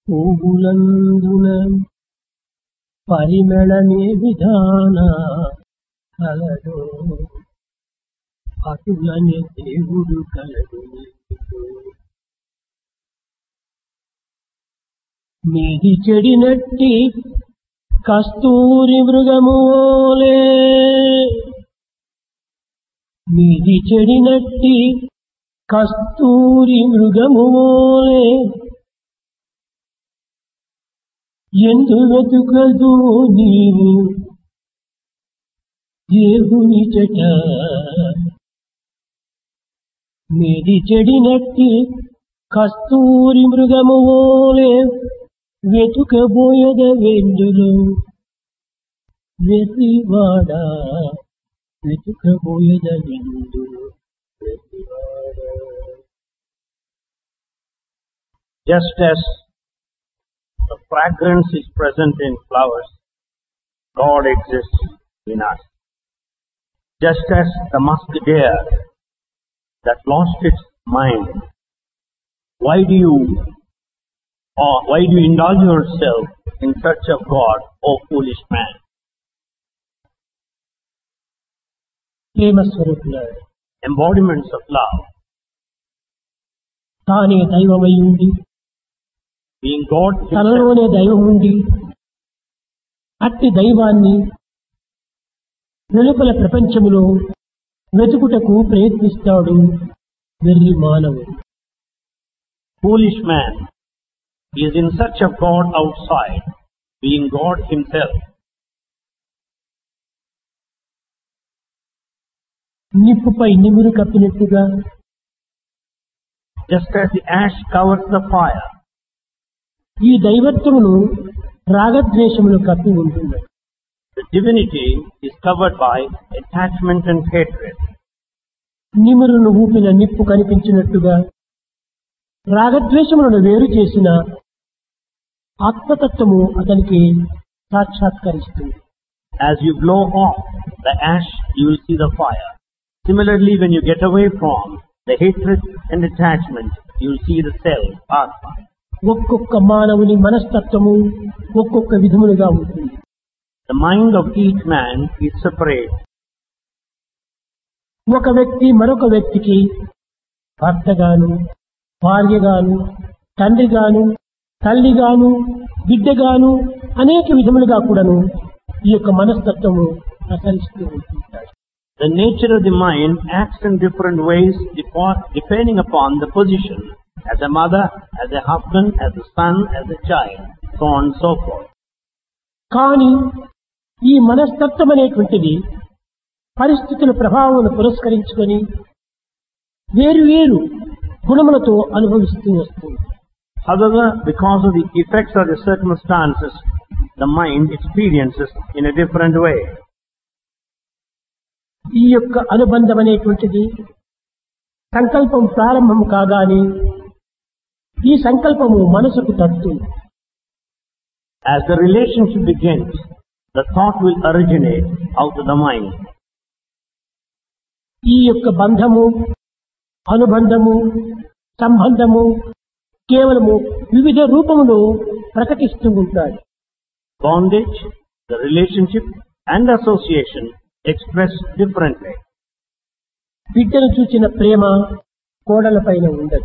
పువ్వులందున పరిమళమే విధాన కలడు అటులనే దేవుడు కలడు నీకు. మీది చెడినట్టి కస్తూరి మృగమోలే మీది చెడినట్టి కస్తూరి మృగమోలే ఎందు వెతుకదు నీవు దేవుని చట మీది చెడినట్టి కస్తూరి మృగములే వెతుకబోయద వెందులు వెతివాడ వెతుకబోయద వెందులు వెతివాడ Just as the fragrance is present in flowers, God exists in us. Just as the musk deer that lost its mind, why do you or why do you indulge yourself in search of God, O foolish man? Prema స్వరూపులాడు Embodiments of love, తానే దైవమై ఉండి being God himself, తనలోనే దైవం ఉండి అట్టి దైవాన్ని వెలుపల ప్రపంచములో వెతుకుటకు ప్రయత్నిస్తాడు వెర్రి మానవుడు foolish man is in search of God outside, being God himself. నిప్పుపై నిమురు కప్పినట్టుగా Just as the ash covers the fire, ఈ దైవత్వమును రాగద్వేషములు కప్పి ఉంటుంది the divinity is covered by attachment and hatred. నిమురును ఊపిన నిప్పు కనిపించినట్టుగా రాగద్వేషములను వేరు చేసిన ఆత్మతత్వము అతనికి సాక్షాత్కరిస్తుంది As you blow off the ash, you will see the fire. Similarly, when you get away from the hatred and attachment, you will see the self, Atma. ఒక్కొక్క మానవుని మనస్తత్వము ఒక్కొక్క విధములుగా ఉంటుంది The mind of each man is separate. ఒక వ్యక్తి మరొక వ్యక్తికి భర్తగాను భార్యగాను తండ్రిగాను తల్లిగాను బిడ్డగాను అనేక విధములుగా కూడాను ఈ యొక్క మనస్తత్వము ప్రసరిస్తూ ఉంటుంటాడు The nature of the mind acts in different ways depo- depending upon the position as a mother, as a husband, as a son, as a child, so on and so forth. కానీ ఈ మనస్తత్వం అనేటువంటిది పరిస్థితుల ప్రభావం పురస్కరించుకొని వేరు వేరు గుణములతో అనుభవిస్తూ వస్తుంది However, because of the effects of the circumstances, the mind experiences in a different way. ఈ యొక్క అనుబంధం అనేటువంటిది సంకల్పం ప్రారంభం కాగానే ఈ సంకల్పము మనసుకు తట్టుతుంది As the relationship begins, the thought will originate out of the mind. ఈ యొక్క బంధము అనుబంధము సంబంధము కేవలము వివిధ రూపములో ప్రకటిస్తూ ఉంటాడు Bondage, the relationship, and association express differently. బిడ్డను చూచిన ప్రేమ కోడల పైన ఉండదు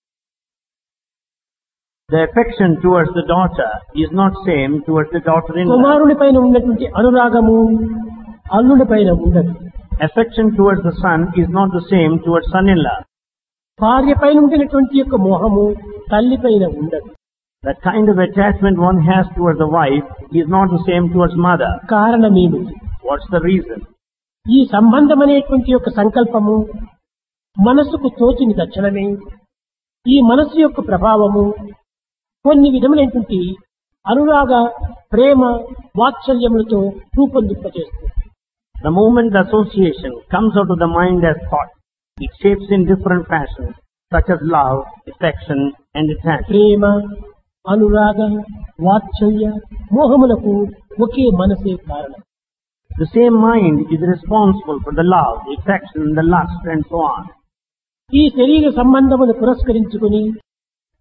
The affection towards the daughter is not same towards the daughter-in-law. కుమారుని పైన ఉన్నటువంటి అనురాగము అల్లుడి పైన ఉండదు Affection towards the son is not the same towards son-in-law. భార్య పైన ఉండినటువంటి యొక్క మోహము తల్లి పైన ఉండదు The kind of attachment one has towards the wife is not the same towards mother. కారణమేమిటి What's the reason? ఈ సంబంధం అనేటువంటి యొక్క సంకల్పము మనసుకు తోచిన తక్షణమే ఈ మనస్సు యొక్క ప్రభావము కొన్ని విధములైనటువంటి అనురాగ ప్రేమ వాత్సల్యములతో రూపొందింపజేస్తుంది The moment the association comes out of the mind as thought, it shapes in different fashions, such as love, affection, and attachment. ప్రేమ అనురాగ వాత్సల్య మోహములకు ఒకే మనసే కారణం The same mind is responsible for the love, the affection, the lust, and so on. ఈ శరీర సంబంధమును పురస్కరించుకుని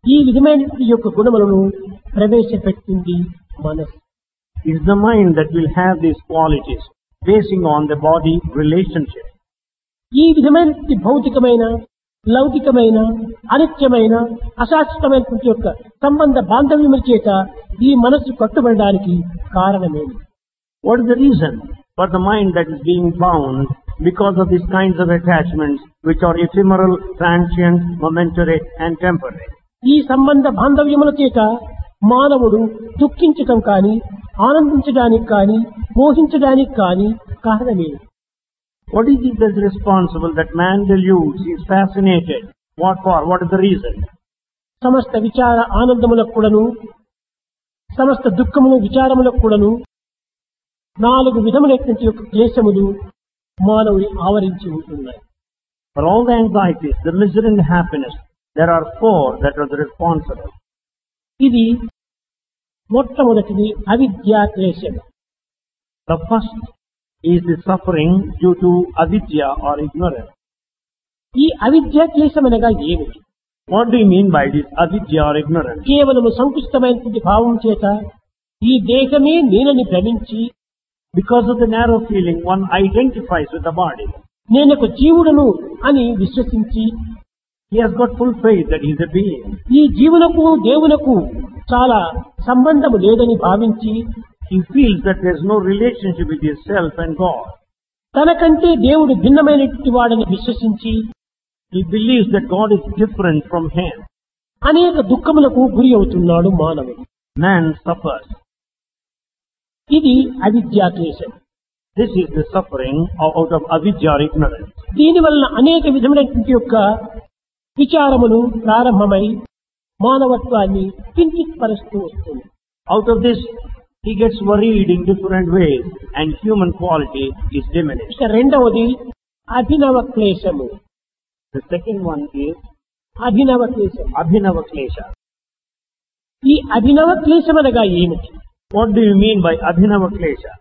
ఈ విధమైన యొక్క గుణములను ప్రవేశపెట్టింది మనస్సు It's the mind that will have these qualities basing on the body relationship. ఈ విధమైన భౌతికమైన లౌకికమైన అనిత్యమైన అశాశ్వతమైనటువంటి యొక్క సంబంధ బాంధవ్యముల చేత ఈ మనస్సు కట్టుబడడానికి కారణమేమి What is the reason for the mind that is being bound because of these kinds of attachments which are ephemeral, transient, momentary and temporary? ఈ సంబంధ బాంధవ్యముల చేత మానవుడు దుఃఖించటం కానీ ఆనందించడానికి కానీ మోహించడానికి కానీ కారణమేమి What is it that's responsible that man deludes, is fascinated? What for? What is the reason? సమస్త విచార ఆనందములకు కూడాను సమస్త దుఃఖములు విచారములకు కూడాను నాలుగు విధములైనటువంటి యొక్క క్లేశములు మానవుని ఆవరించి ఉంటున్నాయి For all the anxieties, the misery and the happiness, there are four that are the responsible. ఇది మొట్టమొదటిది అవిద్యా క్లేశం The first is the suffering due to avidya or ignorance. ఈ అవిద్యా క్లేశం అనగా ఏమిటి What do you mean by this avidya or ignorance? కేవలము సంకుచితమైనటువంటి భావం చేత ఈ దేహమే నేనని భ్రమించి Because of the narrow feeling, one identifies with the body. నేనొక జీవుడను అని విశ్వసించి He has got full faith that he is a being. ఈ జీవులకు దేవునకు చాలా సంబంధము లేదని భావించి He feels that there is no relationship with himself and God. తనకంటే దేవుడు భిన్నమైనటువంటి వాడని విశ్వసించి He believes that God is different from him. అనేక దుఃఖములకు గురి అవుతున్నాడు మానవుడు Man suffers. ఇది అవిద్యా క్లేశం This is the suffering of- out of avidya or ignorance. దీని వలన అనేక విధమైనటువంటి యొక్క విచారములు ప్రారంభమై మానవత్వాన్ని కించిత్ పరుస్తూ వస్తుంది Out of this, he gets worried in different ways and human quality is diminished. ఇక రెండవది అభినవ క్లేశము The second one is అభినవ క్లేశం Abhinava Klesha. ఈ అభినవ క్లేశం అనగా ఏమిటి What do you mean by Abhinava Klesha?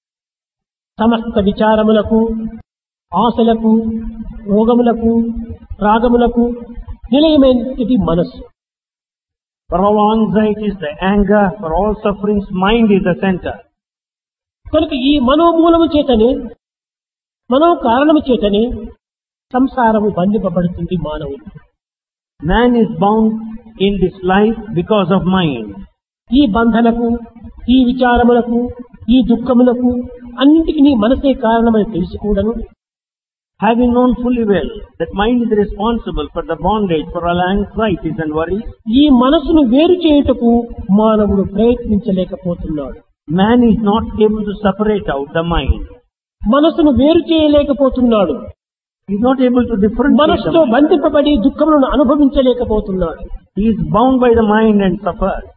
సమస్త విచారములకు ఆశలకు రోగములకు రాగములకు నిలయమైనది మనస్సు For all anxieties, the anger, for all sufferings, mind is the center. కనుక ఈ మనోమూలము చేతనే మనో కారణము చేతనే సంసారము బంధింపబడుతుంది మానవుడు Man is bound in this life because of mind. ఈ బంధనకు ఈ విచారములకు ఈ దుఃఖములకు అన్నిటికీ నీ మనసే కారణమని తెలిసి కూడాను Having known fully well that mind is responsible for the bondage, for all anxieties and worries, ఈ మనసును వేరు చేయుటకు మానవుడు ప్రయత్నించలేకపోతున్నాడు man is not able to separate out the mind. మనసును వేరు చేయలేకపోతున్నాడు He is not able to differentiate the మనసుతో mind. బంధింపబడి దుఃఖములను అనుభవించలేకపోతున్నాడు He is bound by the mind and suffers.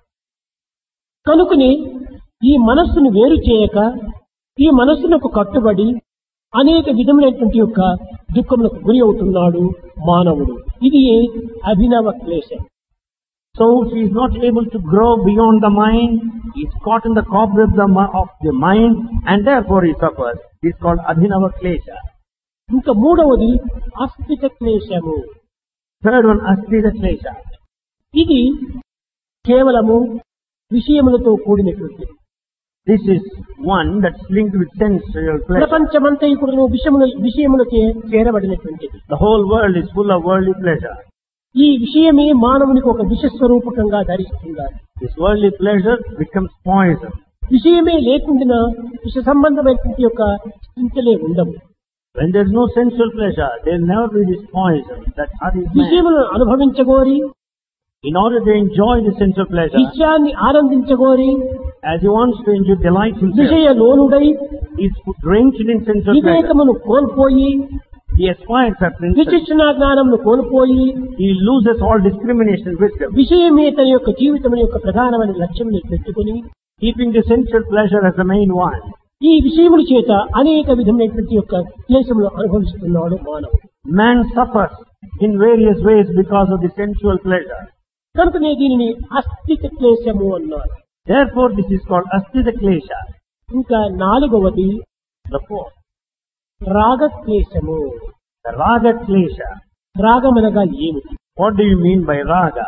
కనుకని ఈ మనస్సును వేరు చేయక ఈ మనస్సునకు కట్టుబడి అనేక విధములైనటువంటి యొక్క దుఃఖములకు గురి అవుతున్నాడు మానవుడు ఇది అభినవ క్లేశం So he is not able to grow beyond the mind. He is caught in the cobweb the mi- of the mind and therefore he suffers. This is called Abhinava Klesha. ఇంకా మూడవది అస్థిత క్లేశము Third one, Asthita Klesha. ఇది కేవలము విషయములతో కూడినటువంటిది This is one that's linked with sensual pleasure. ప్రపంచమంతా ఇప్పుడు విషయముల విషయములకే చేరబడినటువంటిది The whole world is full of worldly pleasure. ఈ విషయమే మానవునికి ఒక విషస్వరూపకంగా ధరిస్తున్నారు This worldly pleasure becomes poison. విషయమే లేకుండా విష సంబంధమైనటువంటి యొక్క చింతలే ఉండవు When there is no sensual pleasure, there will never be this poison that hurries man. విషయములను అనుభవించగోరి In order to enjoy the sensual pleasure, విషయాన్ని ఆనందించగోరి as he wants to enjoy delight himself, విషయ లోనుడై he is drenched in sensual pleasure. వివేకమును కోల్పోయి He aspires after insult. విచక్షణ జ్ఞానమును కోల్పోయి He loses all discrimination wisdom, విషయమే తన యొక్క జీవితం యొక్క ప్రధానమైన లక్ష్యం పెట్టుకుని keeping the sensual pleasure as the main one. ఈ విషయముల చేత అనేక విధమైనటువంటి యొక్క క్లేశములు అనుభవిస్తున్నాడు మానవుడు Man suffers in various ways because of the sensual pleasure. కనుకనే దీనిని అస్థిత క్లేశము అన్నారు Therefore, this is called Asthita Klesha. ఇంకా నాలుగవది The fourth, రాగ క్లేశము the Raga Klesha. రాగమనగా ఏమిటి What do you mean by Raga?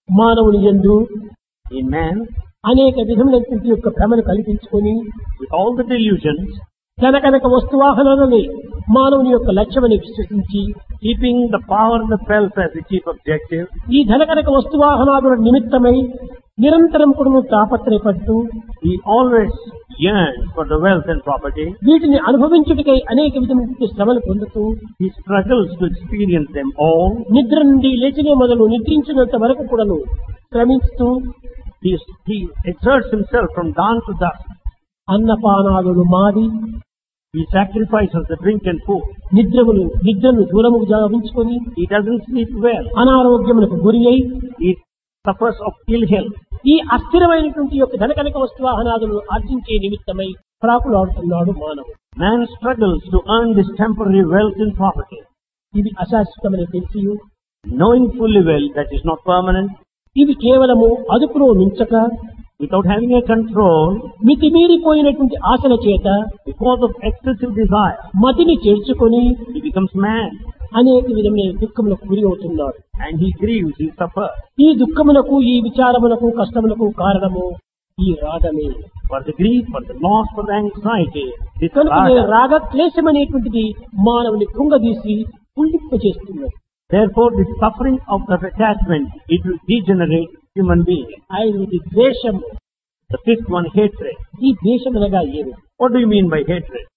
మానవుని ఎందు In man, అనేక విధములైనటువంటి యొక్క భ్రమను కల్పించుకొని with all the delusions, తన కనుక వస్తువాహనాలని మానవుని యొక్క లక్ష్యమని విశ్వసించి keeping the power and the wealth as the chief objective, ఈ ధనకనక వస్తువాహనాదుల నిమిత్తమై నిరంతరం కూడా తాపత్రయపడుతూ he always yearns for the wealth and property. వీటిని అనుభవించుటకై అనేక విధమైన శ్రమలు పొందుతూ He struggles to experience them all. నిద్ర నుండి లేచినే మొదలు నిద్రించినంత వరకు కూడాను శ్రమిస్తూ He, he exerts himself from dawn to dusk. అన్నపానాదులు మాడి He sacrifices the drink and food. నిద్రములు నిద్రను దూరము గావించుకొని He doesn't sleep well. అనారోగ్యములకు గురి అయి He suffers of ill health. ఈ అస్థిరమైనటువంటి యొక్క ధనకనక వస్తువాహనాదులను ఆర్జించే నిమిత్తమై ప్రాకులాడుతున్నాడు మానవుడు Man struggles to earn this temporary wealth and property, ఇది అశాశ్వతమని తెలిసి knowing fully well that is not permanent, ఇవి కేవలము అదుపులో నుంచక without having a control, మితిమీరిపోయినటువంటి ఆశల చేత because of excessive desire. మతిని చేర్చుకొని He becomes mad అనేక విధమైన దుఃఖములకు గురి అవుతున్నాడు and he grieves, he suffers. ఈ దుఃఖములకు ఈ విచారములకు కష్టములకు కారణము ఈ రాగమే For the grief, for the loss, for the anxiety, this కనుకనే raga. రాగ క్లేశం అనేటువంటిది మానవుని కృంగదీసి పుల్లింప చేస్తున్నది Therefore, the suffering of that attachment, it will degenerate human being. ఐదవది ద్వేషం The fifth one, hatred. ఈ ద్వేషం అనగా ఏమి What do you mean by hatred?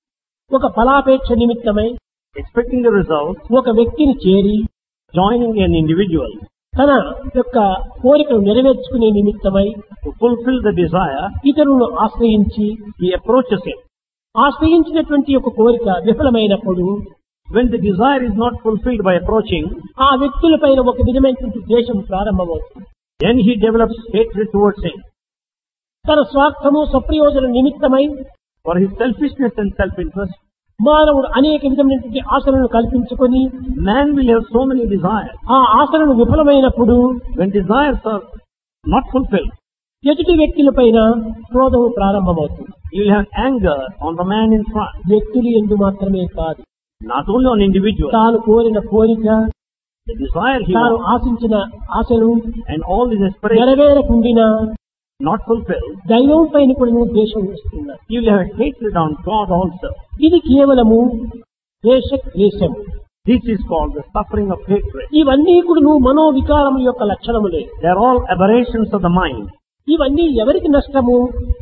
ఒక ఫలాపేక్ష నిమిత్తమై Expecting the result, ఒక వ్యక్తిని చేరి joining an individual తన యొక్క కోరికను నెరవేర్చుకునే నిమిత్తమై to fulfill the desire, ఇతరులను ఆశ్రయించి he approaches him. ఆశ్రయించినటువంటి ఒక కోరిక విఫలమైనప్పుడు When the desire is not fulfilled by approaching, ఆ వ్యక్తులపైన ఒక విధమైనటువంటి ద్వేషం ప్రారంభమవుతుంది then he develops hatred towards him. తన స్వార్థము స్వప్రయోజన నిమిత్తమై For his selfishness and self-interest, మానవుడు అనేక విధమైనటువంటి ఆశలను కల్పించుకొని man will have so many desires. ఆ ఆశలను విఫలమైనప్పుడు When desires are not fulfilled, ఎదుటి వ్యక్తులపైన క్రోధము ప్రారంభమవుతుంది you will have anger on the man in front. వ్యక్తులు ఎందు మాత్రమే కాదు Not only on individual, తాను కోరిన కోరిక the desire he తాను wants, ఆశించిన ఆశలు and all his aspirations నెరవేరకుండినా not fulfilled, దైవం పైన కూడా ద్వేషం వస్తున్నారు you will have hatred on God also. ఇది కేవలము ద్వేష క్లేశం This is called the suffering of hatred. ఇవన్నీ కూడా మనోవికారం యొక్క లక్షణములే They are all aberrations of the mind. ఇవన్నీ ఎవరికి నష్టము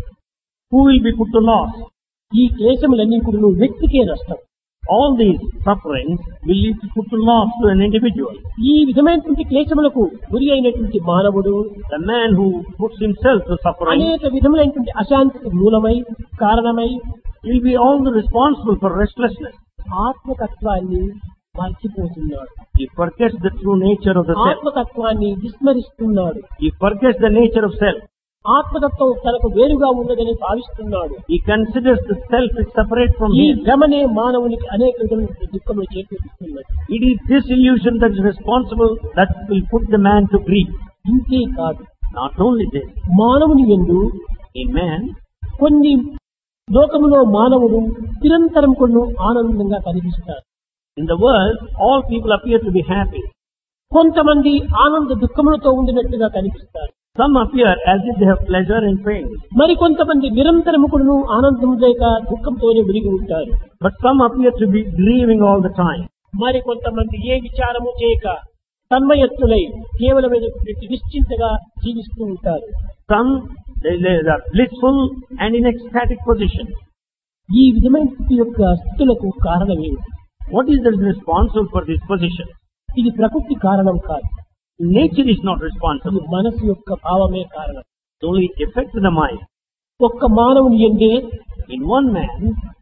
Who will be put to loss? ఈ క్లేశములన్నీ కూడా వ్యక్తికే నష్టం All these sufferings will lead to put to loss to an individual. ఈ విధమైనటువంటి క్లేశములకు గురి అయినటువంటి మానవుడు The man who puts himself to suffering అనేక విధములైనటువంటి అశాంతికి మూలమై కారణమై will be all the responsible for restlessness. ఆత్మతత్వాన్ని మర్చిపోతున్నాడు He forgets the true nature of the self. ఆత్మతత్వాన్ని విస్మరిస్తున్నాడు He forgets the nature of self. ఆత్మతత్వం తనకు వేరుగా ఉన్నదని భావిస్తున్నాడు He considers the self is separate from ఈ him. భ్రమనే మానవునికి అనేక విధమైన దుఃఖములు చేకూరుస్తున్నది It is this illusion that is responsible that will put the man to grief. ఇంతే కాదు Not only this, మానవుని ఎందు in man, కొన్ని లోకములో మానవుడు నిరంతరం కొన్ని ఆనందంగా కనిపిస్తారు in the world, all people appear to be happy. కొంతమంది ఆనంద దుఃఖములతో ఉండినట్టుగా కనిపిస్తారు Some appear as if they have pleasure and pain. మరి కొంతమంది నిరంతరము కూడాను ఆనందం లేక దుఃఖంతోనే మునిగి ఉంటారు But some appear to be grieving all the time. మరి కొంతమంది ఏ విచారము చేయక తన్మయత్తులై కేవలమైనటువంటి నిశ్చింతగా జీవిస్తూ ఉంటారు Some, they, they are blissful and in ecstatic position. ఈ విధమైనటువంటి యొక్క స్థితులకు కారణం ఏమిటి What is that is responsible for this position? ఇది ప్రకృతి కారణం కాదు Nature is not ఇది responsible. మనసు యొక్క భావమే కారణం It only affects the mind. ఒక్క మానవుని ఎందే In one man,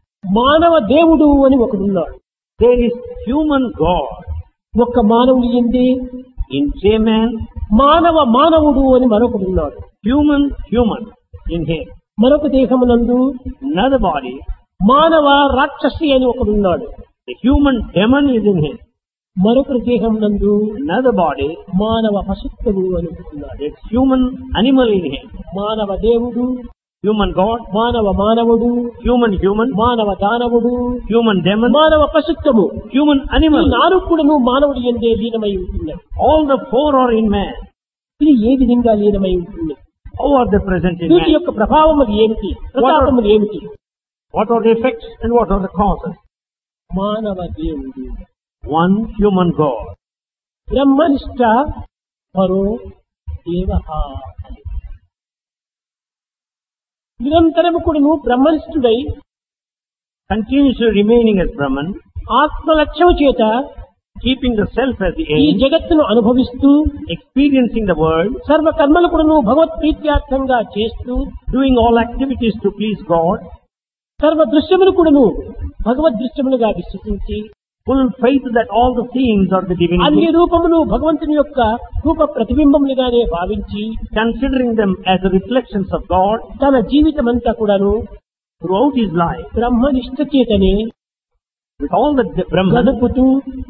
మానవ దేవుడు అని ఒకడున్నాడు there is human God. ఒక్క మానవుని ఎందే In J man, మానవ మానవుడు అని మరొకడున్నాడు human, human in him. మరొక దేహమునందు Another body, మానవ రాక్షసి అని ఒకడున్నాడు the human demon is in him. మరొకరి దేహం నందు Another body, మానవ పశుత్వము అని ఒకడున్నాడు there's human animal in him. మానవ దేవుడు Human God, మానవ మానవుడు human human, మానవ దానవుడు human demon, మానవ పశుత్వము human ఈ animal. నాలుగు కూడాను మానవుడి ఎందే లీనమై ఉంటున్నాడు All the four are in man. ఇది ఏ విధంగా లీనమై ఉంటుంది How are they present in వీటి man? యొక్క ప్రభావములు ఏమిటి ప్రతాపములు ఏమిటి What are the effects and what are the causes? మానవ దేవుడు One human God. బ్రహ్మనిష్ట పరో దేవ నిరంతరము కూడాను బ్రహ్మనిష్ఠుడై Continuously remaining as Brahman, ఆత్మలక్ష్యము చేత keeping the self as the ఈ aim, జగత్తును అనుభవిస్తూ experiencing the world, సర్వ కర్మలు కూడాను భగవత్ ప్రీత్యార్థంగా చేస్తూ doing all activities to please God, సర్వ దృశ్యములు కూడాను భగవద్ దృశ్యములుగా విశ్వసించి full faith that all the things are the అన్ని divinity, రూపములు భగవంతుని యొక్క రూప ప్రతిబింబములుగానే భావించి considering them as the reflections of God తన జీవితమంతా కూడాను throughout his life, బ్రహ్మనిష్ట చేతనే with all the Brahman, గడుపుతూ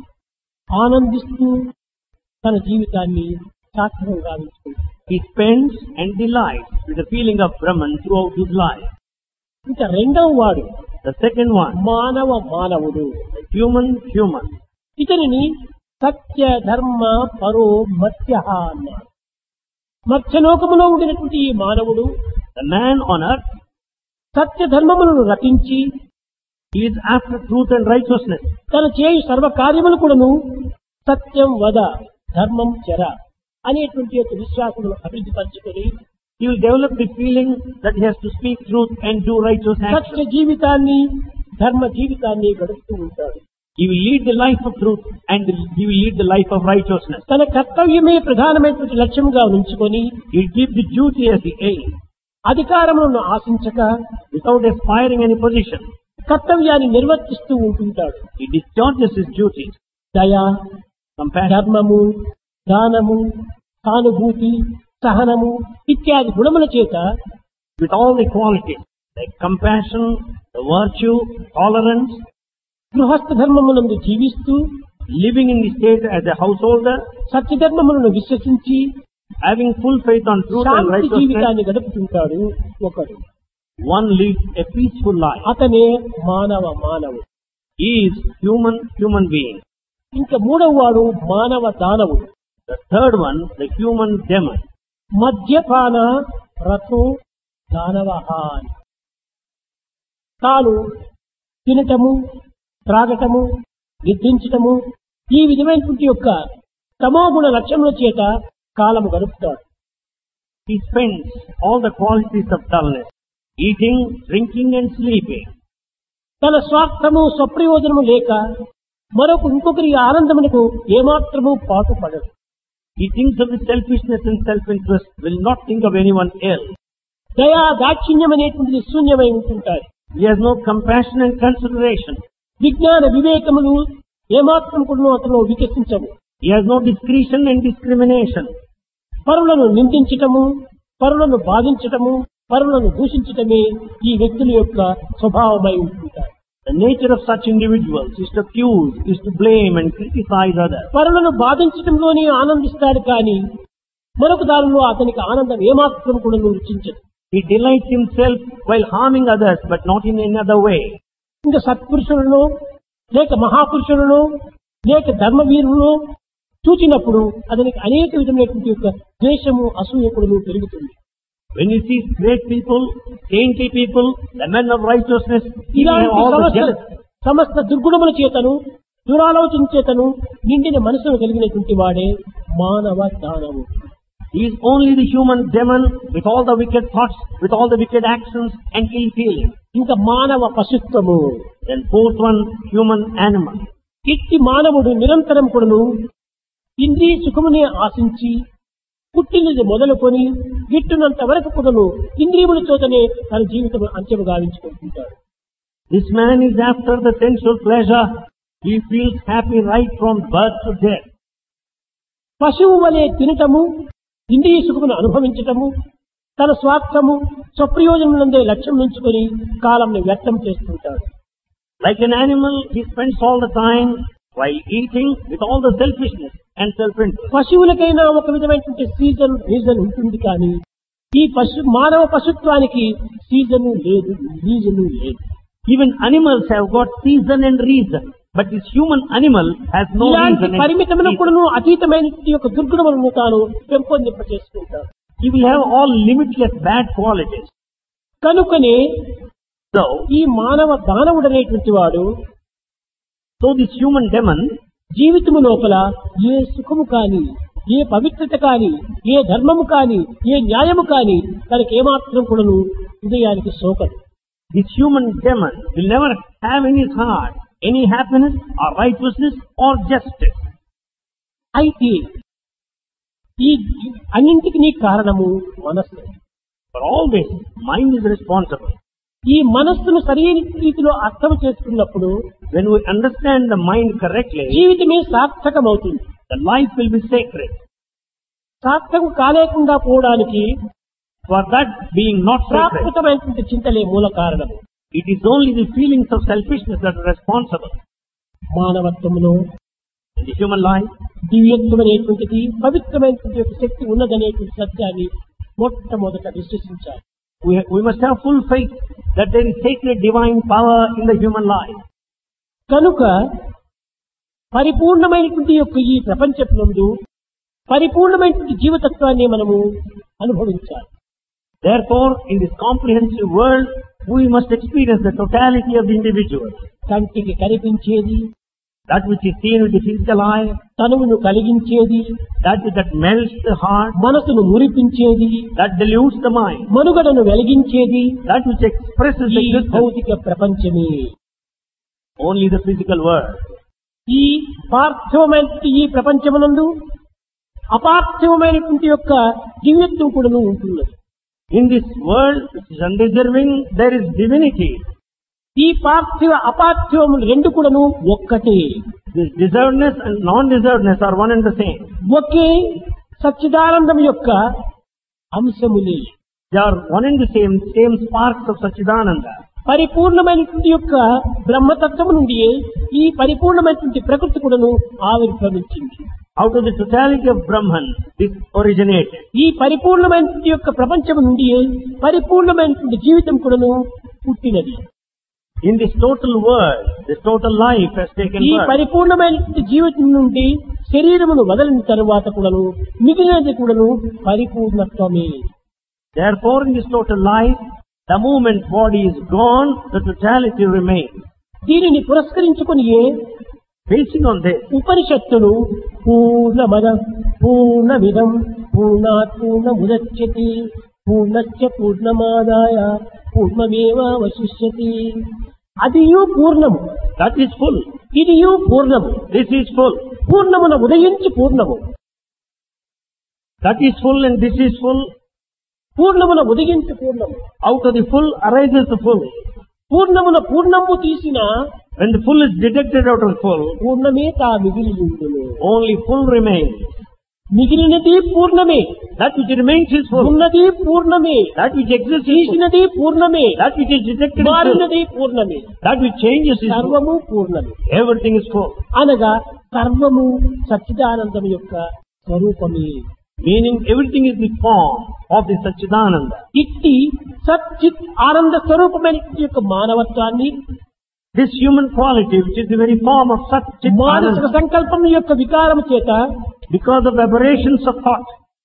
ఆనందిస్తూ తన జీవితాన్ని సార్థకం గావించుకుంటాడు he spends and delights with the feeling of Brahman throughout his life. ఇంకా రెండవ వాడు The second one, మానవ మానవుడు the human human. ఇతనిని సత్య ధర్మ పరో మత్స్య అన్నాడు మత్స్యలోకములో ఉండినటువంటి ఈ మానవుడు The man on earth, సత్య ధర్మములను రచించి he is after truth and righteousness. తన చేయు సర్వ కార్యములు కూడాను సత్యం వద ధర్మం చెర అనేటువంటి యొక్క విశ్వాసమును అభివృద్ధి పరచుకొని He will develop the feeling that he has to speak truth and do righteous Satya actions. జీవితాన్ని ధర్మ జీవితాన్ని గడుపుతూ ఉంటాడు He will lead the life of truth and he will lead the life of righteousness. తన కర్తవ్యమే ప్రధానమైనటువంటి లక్ష్యంగా ఉంచుకొని He will keep the duty as the aim అధికారములను ఆశించక without aspiring any position. కర్తవ్యాన్ని నిర్వర్తిస్తూ ఉంటుంటాడు He discharges his duties. దయ Compassion, ధర్మము దానము సానుభూతి సహనము ఇత్యాది గుణముల చేత with all the qualities like compassion, the virtue, tolerance, గృహస్థ ధర్మమునందు జీవిస్తూ living in the state as a householder, సత్యధర్మములను విశ్వసించి having full faith on truth and Shanti righteousness, జీవితాన్ని గడుపుతుంటాడు ఒకడు one leads a peaceful life. అతనే మానవ మానవుడు He is human, human being. ఇంకా మూడవ వాడు మానవ దానవుడు The third one, the human demon. మద్యపాన రథో దానవ అని తాను తినటము త్రాగటము నిద్రించటము ఈ విధమైనటువంటి యొక్క తమోగుణ లక్ష్యముల చేత కాలము గడుపుతాడు He spends all the qualities of dullness, eating, drinking and sleeping. తన స్వార్థము స్వప్రయోజనము లేక మరొక ఇంకొకరి ఆనందమునకు ఏమాత్రము పాటుపడడు He thinks of his selfishness and self-interest, will not think of anyone else. దయా దాక్షిణ్యం అనేటువంటిది శూన్యమై ఉంటుంటాయి He has no compassion and consideration. విజ్ఞాన వివేకములు ఏమాత్రం కూడా అతను వికసించవు He has no discretion and discrimination. పరులను నిందించటము పరులను బాధించటము పరులను దూషించటమే ఈ వ్యక్తుల యొక్క స్వభావమై ఉంటుంటారు The nature of such individuals is to accuse, is to blame and criticize others. పరులను బాధించటంలోనే ఆనందిస్తాడు కానీ మరొక దానిలో అతనికి ఆనందం ఏమాత్రం కూడా రుచించదు He delights himself while harming others, but not in any other way. ఇంకా సత్పురుషులను లేక మహాపురుషులను లేక ధర్మవీరులను చూచినప్పుడు అతనికి అనేక విధమైనటువంటి యొక్క ద్వేషము అసూయకుడును పెరుగుతుంది When he sees great people, saintly people, the men of righteousness, he will have ఇలాంటి all the సమస్త jealousy. సమస్త దుర్గుణముల చేతను దురాలోచన చేతను నిండిన మనసును కలిగినటువంటి వాడే మానవ దానవు He is only the human demon with all the wicked thoughts, with all the wicked actions and ill feelings. ఇంకా మానవ పశుత్వము Then fourth one, human animal. ఇట్టి మానవుడు నిరంతరం కూడాను ఇంద్రియ సుఖమునే ఆశించి పుట్టినది మొదలుకొని గిట్టునంత వరకు కూడాను ఇంద్రియముల చోతనే తన జీవితం అంత్యము గావించుకుంటుంటాడు This man is after the sensual pleasure. He feels happy right from birth to death. పశువు వలె తినటము ఇంద్రియ సుఖమును అనుభవించటము తన స్వార్థము స్వప్రయోజనములందే లక్ష్యం ఉంచుకొని కాలంని వ్యర్థం చేస్తుంటాడు Like an animal, he spends all the time while eating with all the selfishness and self-interest. పశువులకైనా ఒక విధమైనటువంటి సీజన్ రీజన్ ఉంటుంది కానీ ఈ పశు మానవ పశుత్వానికి సీజను లేదు రీజను లేదు Even animals have got season and reason, But this human animal has no ఇలాంటి reason. పరిమితములకు కూడాను అతీతమైన యొక్క దుర్గుణములను తాను పెంపొందింప చేసుకుంటాడు He will have all limitless bad qualities. కనుకనే So, ఈ మానవ దానవుడనేటువంటి వాడు so this human demon జీవితము లోపల ఏ సుఖము కాని ఏ పవిత్రత కాని ఏ ధర్మము కాని ఏ న్యాయము కాని తనకి ఏమాత్రం కూడాను హృదయానికి సోకదు This human demon will never have in his heart any happiness or righteousness or justice. అయితే ఈ అన్నింటికి నీ కారణము మనస్సు For all this, mind is responsible. ఈ మనస్సును సరైన రీతిలో అర్థం చేసుకున్నప్పుడు When we understand the mind correctly, జీవితమే సార్థకమవుతుంది the life will be sacred. సార్థకం కాలేకుండా పోవడానికి For that being not sacred, ప్రాకృతమైనటువంటి చింతలే మూల కారణము it is only the feelings of selfishness that are responsible. మానవత్వములో In the human life, దివ్యత్వం అనేటువంటిది పవిత్రమైనటువంటి ఒక శక్తి ఉన్నదనేటువంటి సత్యాన్ని మొట్టమొదట విశ్వసించాలి we, we must have full faith that there is sacred divine power in the human life. కనుక పరిపూర్ణమైనటువంటి యొక్క ఈ ప్రపంచపు నందు పరిపూర్ణమైనటువంటి జీవతత్వాన్ని మనము అనుభవించాలి Therefore, in this comprehensive world, we must experience the totality of the individual. కంటికి కనిపించేది That which is seen with the physical eye, తనువును కలిగించేది that which that melts the heart, మనసును మురిపించేది that dilutes the mind, మనుగడను వెలిగించేది that which expresses ఈ existence, భౌతిక ప్రపంచమే only the physical world. ఈ పార్థివమైనటువంటి ఈ ప్రపంచమునందు అపార్థివమైనటువంటి యొక్క దివ్యత్వం కూడాను ఉంటున్నది In this world, which is undeserving, there is divinity. ఈ పార్థివ అపార్థివములు రెండు కూడాను ఒక్కటే This deservedness and non-deservedness are one and the same. ఒకే సచ్చిదానందం యొక్క అంశములే They are one and the same, same sparks of Sachidananda. పరిపూర్ణమైనటువంటి యొక్క బ్రహ్మతత్వము నుండి ఈ పరిపూర్ణమైనటువంటి ప్రకృతి కూడాను ఆవిర్భవించింది Out of the totality of Brahman, this originated. ఈ పరిపూర్ణమైనటువంటి యొక్క ప్రపంచము నుండి పరిపూర్ణమైనటువంటి జీవితం కూడాను పుట్టినది In this total world, this total life has taken ఈ birth. పరిపూర్ణమైనటువంటి జీవితం నుండి శరీరమును వదలిన తరువాత కూడాను మిగిలినది కూడాను పరిపూర్ణత్వమే Therefore, in this total life, the moment body is gone, the totality remains. దీనిని పురస్కరించుకుని Basing on this, ఉపనిషత్తులు పూర్ణమద పూర్ణమిదం పూర్ణాత్ పూర్ణముదచ్యతి పూర్ణశ్చ పూర్ణమాదాయ పూర్ణమేవావశిష్యతి అదియు పూర్ణము that is full. ఇదియు పూర్ణము This is full. పూర్ణమున ఉదయించి పూర్ణము That is full and this is full. పూర్ణమున ఉదయించి పూర్ణము Out of the full arises the full. పూర్ణమున పూర్ణము తీసిన When the full is detected out of full, పూర్ణమే తా మిగిలి ఉండును only full remains. మిగిలినది పూర్ణమే That which remains is full. ఉన్నది పూర్ణమే That which exists is full. తీసినది పూర్ణమే That which is detected is full. మారినది పూర్ణమే That which changes is full. సర్వము పూర్ణమే Everything is full. అనగా సర్వము సచ్చిదానందం యొక్క స్వరూపమే Meaning everything is the form of the Sachidananda. ఇట్టి సచ్చిత్ ఆనంద స్వరూపమైన యొక్క మానవత్వాన్ని This human quality, which is the very form of మానసిక Sachidananda, సంకల్పం యొక్క వికారం చేత because of aberrations of thought,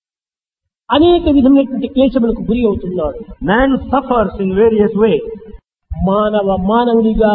అనేక విధమైనటువంటి క్లేశములకు గురి అవుతున్నాడు man suffers in various ways. మానవ మానవునిగా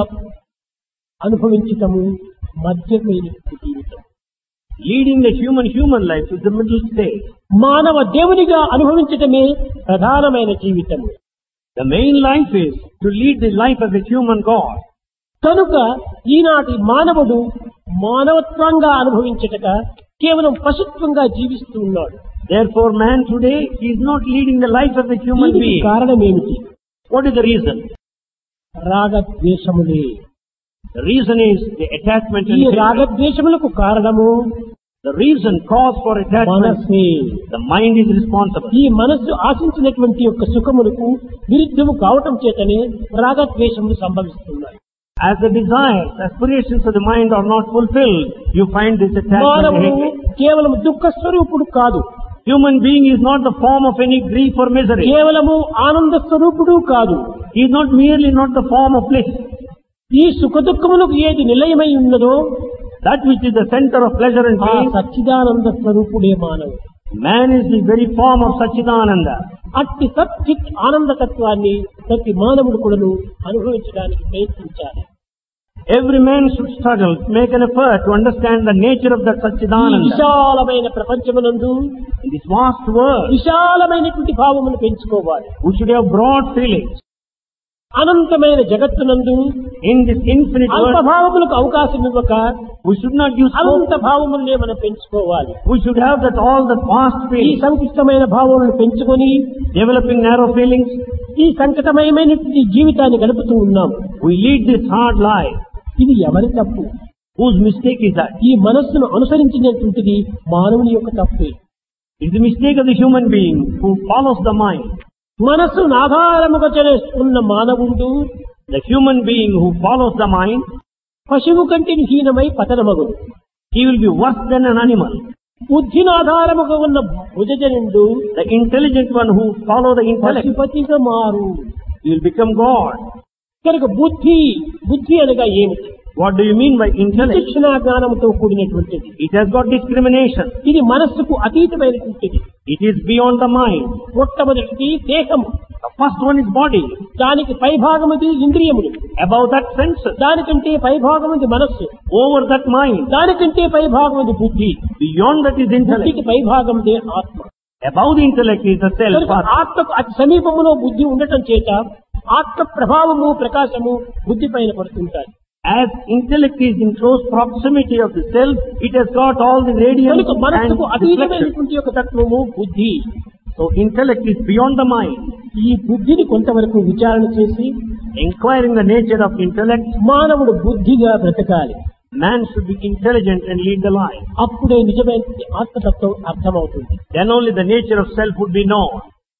అనుభవించటము మధ్యమైనటువంటి జీవితం Leading the human human life is the middle stage. మానవ దేవునిగా అనుభవించటమే ప్రధానమైన జీవితం The main life is to lead the life of a human God. కనుక ఈనాటి మానవుడు మానవత్వంగా అనుభవించటక కేవలం పశుత్వంగా జీవిస్తూ ఉన్నాడు Therefore, man today is not leading the life of a human దీనికి being. కారణం ఏమిటి What is the reason? రాగద్వేషములే The reason is the attachment ఈ and hatred. రాగద్వేషములకు కారణము The reason, cause for attachment, మనస్సే the mind is responsible. ఈ మనస్సు ఆశించినటువంటి యొక్క సుఖములకు విరుద్ధము కావటం చేతనే రాగద్వేషములు సంభవిస్తున్నాయి As the desires, aspirations of the mind are not fulfilled, you find this attachment and మానవుడు hatred. కేవలం దుఃఖ స్వరూపుడు కాదు Human being is not the form of any grief or misery. కేవలము ఆనంద స్వరూపుడు కాదు He is not merely not the form of bliss. ఈ సుఖదుఖములకు ఏది నిలయమై ఉన్నదో that which is the center of pleasure and ఆ pain, సచ్చిదానంద స్వరూపుడే మానవుడు man is the very form of Sachidananda. అట్టి సచ్చిత్ ఆనందతత్వాన్ని ప్రతి మానవుడు కూడాను అనుభవించడానికి ప్రయత్నించాలి Every man should struggle, make an effort to understand the nature of that ఈ Sachidananda. విశాలమైన ప్రపంచమునందు In this vast world, విశాలమైనటువంటి భావమును పెంచుకోవాలి we should have broad feelings. అనంతమైన జగత్తునందు In this infinite అల్ప world, భావములకు అవకాశం ఇవ్వక we should not use scope. అనంత భావములనే మనం పెంచుకోవాలి We should have that all the vast ఈ feelings, సంకుచితమైన భావములను పెంచుకొని developing narrow feelings. ఈ సంకటమయమైనటువంటి జీవితాన్ని గడుపుతూ ఉన్నాం We lead this hard life. ఇది ఎవరి తప్పు Whose mistake is that? ఈ మనస్సును అనుసరించినటువంటిది మానవుని యొక్క తప్పే It's the mistake of the human being who follows the mind. మనస్సును ఆధారముగా చేసుకున్న మానవుడు The human being who follows the mind, పశువు కంటే హీనమై పతనమగుడు he will be worse than an animal. బుద్ధిని ఆధారముగా ఉన్న భుజజనుడు The intelligent one who follow the intellect, పశుపతిగా మారు he will become God. కనుక బుద్ధి బుద్ధి అనగా ఏమిటి What do you mean by intellect? శిక్షణ జ్ఞానంతో కూడినటువంటిది It has got discrimination. ఇది మనస్సుకు అతీతమైనటువంటిది It is beyond the mind. మొట్టమొదటిది దేహము The first one is body. దానికి పైభాగముది ఇంద్రియములు Above that senses. దానికంటే పైభాగముది మనస్సు Over that mind. దానికంటే పైభాగముది బుద్ధి Beyond that is intellect. బుద్ధికి పైభాగముదే ఆత్మ Above the intellect is the self. కనుక ఆత్మకు అతి సమీపములో బుద్ధి ఉండటం చేత ఆత్మ ప్రభావము ప్రకాశము బుద్ధి పైన పడుతుంటాయి As intellect is in close proximity of the self, it has got all the radiance కనుక and మనస్సుకు reflection. అతీతమైనటువంటి యొక్క తత్వము బుద్ధి So intellect is beyond the mind. ఈ బుద్ధిని కొంతవరకు విచారణ చేసి Inquiring the nature of intellect, మానవుడు బుద్ధిగా బ్రతకాలి man should be intelligent and lead the life. అప్పుడే నిజమైన ఆత్మతత్వం అర్థమవుతుంది Then only the nature of self would be known.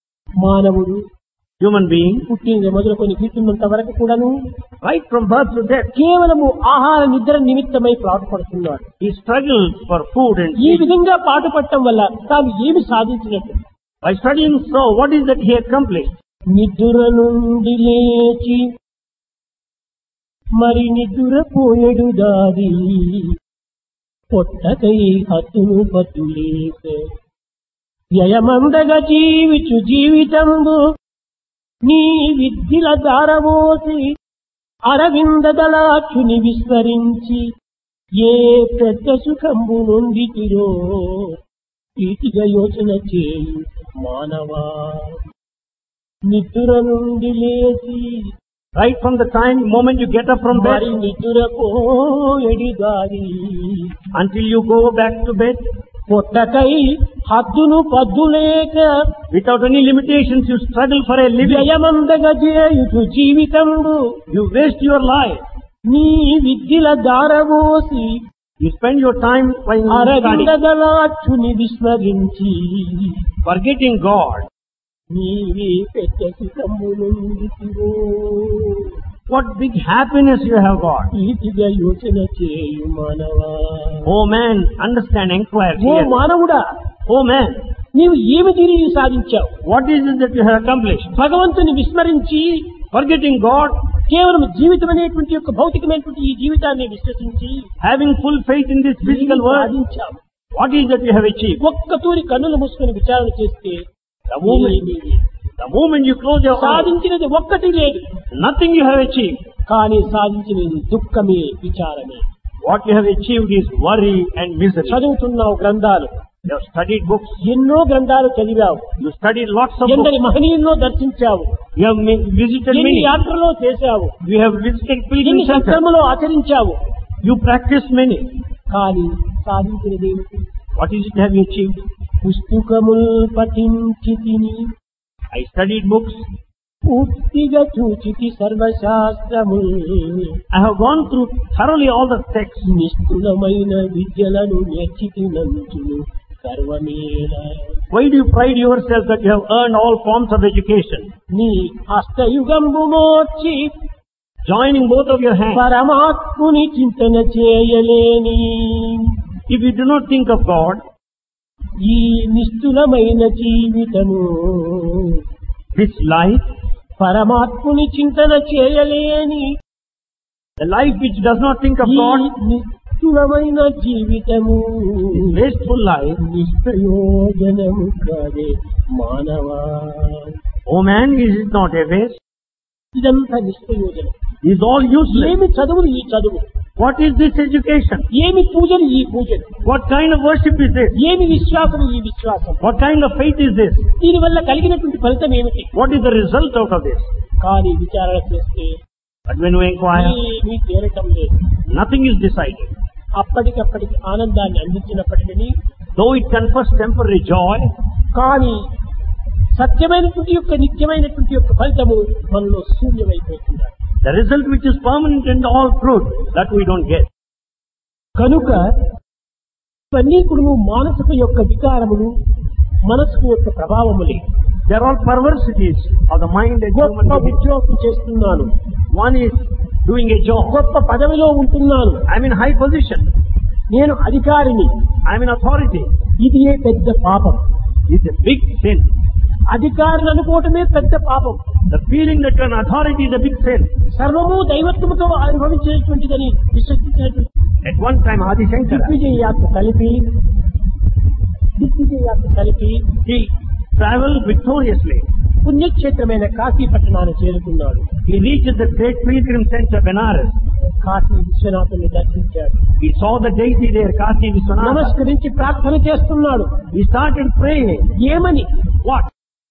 మానవుడు Human being, పుట్టిన మొదలుకొని గిట్టున్నంత వరకు కూడాను right from birth to death, కేవలము ఆహార నిద్ర నిమిత్తమై పాటుపడుతున్నాడు he struggles for food and ఈ sleep. విధంగా పాటుపడటం వల్ల తాను ఏమి సాధించినట్టు By studying so, what is that he accomplished? నిద్ర నుండి లేచి మరి నిద్ర పోయడు దాది పొట్టకై హత్తును పట్టులేక వ్యయమందగ జీవిచు జీవితంబు నీ విద్యుల దారవోసి అరవింద దళాక్షుని విస్మరించి ఏ పెద్ద సుఖంబు నొందితిరో వీటిగా యోచన చేయు మానవా నిద్ర నుండి లేచి Right from the time, moment you get up from bed, మరి నిద్ర పోయడి దారి until you go back to bed, పొట్టకై హద్దును పద్దులేక without any limitations, you struggle for a living. వ్యయమందగ చేయుచు జీవితంబు You waste your life. నీ విద్యుల దారవోసి You spend your time while Aravinda studying, దళాక్షుని విస్మరించి forgetting God. నీవే పెద్ద సుఖము నుండితివో What big happiness you have got. వీటిగా యోచన చేయు మానవా Oh man, understand, inquire oh here. మానవుడా Oh man, నీవు ఏమి తిరిగి సాధించావు what is it that you have accomplished? భగవంతుని విస్మరించి Forgetting God, కేవలం జీవితం అనేటువంటి యొక్క భౌతికమైనటువంటి ఈ జీవితాన్ని విశ్వసించి having full faith in this physical ఏమి world, సాధించావు what is that you have achieved? ఒక్క తూరి కన్నులు మూసుకొని విచారణ చేస్తే The moment, ఏమీ లేదు. the moment you close your eyes, సాధించినది ఒక్కటి లేదు nothing you have achieved. కానీ సాధించినది దుఃఖమే విచారమే What you have achieved is worry and misery. చదువుతున్నావు గ్రంథాలు You have studied books, ఎన్నో గ్రంథాలు చదివావు you studied lots of books, ఎందరి మహనీయుల్లో దర్శించావు you have mi- visited ఎన్ని many, యాత్రలో చేశావు you have visited ఎన్ని pilgrim centers, సంక్రమలో ఆచరించావు you practiced many. కానీ సాధించినది ఏమిటి What is it have you achieved? పుస్తకముల్ పఠించి తిని I studied books, పూర్తిగా చూచితి సర్వశాస్త్రము I have gone through thoroughly all the texts. నిష్ఠులమైన విద్యలను నేర్చితినంచును సర్వమేళ Why do you pride yourself that you have earned all forms of education? నీ హస్తయుగంబు మోర్చి Joining both of your hands. పరమాత్ముని చింతన చేయలేని If you do not think of God, ఈ నిష్ఠులమైన జీవితము this life, పరమాత్ముని చింతన చేయలేని The life which does not think of ఈ God, నిష్ఠురమైన జీవితము is wasteful life. నిష్ప్రయోజనము కాదే మానవా Oh man, is it not a waste? ఇదంతా నిష్ప్రయోజనం Is all useless. ఏమి చదువులు ఈ చదువు What is this education? ఏమి పూజలు ఈ పూజలు What kind of worship is this? ఏమి విశ్వాసం ఈ విశ్వాసం What kind of faith is this? దీనివల్ల కలిగినటువంటి ఫలితం ఏమిటి What is the result out of this? కానీ విచారణ చేస్తే But when we inquire, ఏమీ తేరటం లేదు nothing is decided. అప్పటికప్పటికి ఆనందాన్ని అందించినప్పటికీ Though it confers temporary joy, కానీ సత్యమైనటువంటి యొక్క నిత్యమైనటువంటి యొక్క ఫలితము మనలో శూన్యమైపోతుంది the result which is permanent and all truth, that we don't get. కనుక ఇవన్నీ కూడా మానసిక యొక్క వికారములు మనసుకు యొక్క ప్రభావములే They are all perversities of the mind and human గొప్ప being. ఉద్యోగం చేస్తున్నాను One is doing a job. గొప్ప పదవిలో ఉంటున్నాను I'm in high position. నేను అధికారిని I'm in authority. ఇది ఏ పెద్ద పాపం It's a big sin. అధికారులు అనుకోవటమే పెద్ద పాపం The feeling that an authority is a big sin. సర్వము దైవత్వముతో అనుభవించేటువంటిదని విశ్వసించినటువంటి At one time, Adi Shankara, దిగ్విజయ యాత్ర కలిపి దిగ్విజయ యాత్ర కలిపి he traveled victoriously. పుణ్యక్షేత్రమైన కాశీ పట్టణాన్ని చేరుకున్నాడు He reached the great pilgrim center Benares. Kashi విశ్వనాథుని దర్శించాడు He saw the deity there, Kasi Vishwanatha. నమస్కరించి ప్రార్థన చేస్తున్నాడు He started praying. ఏమని What?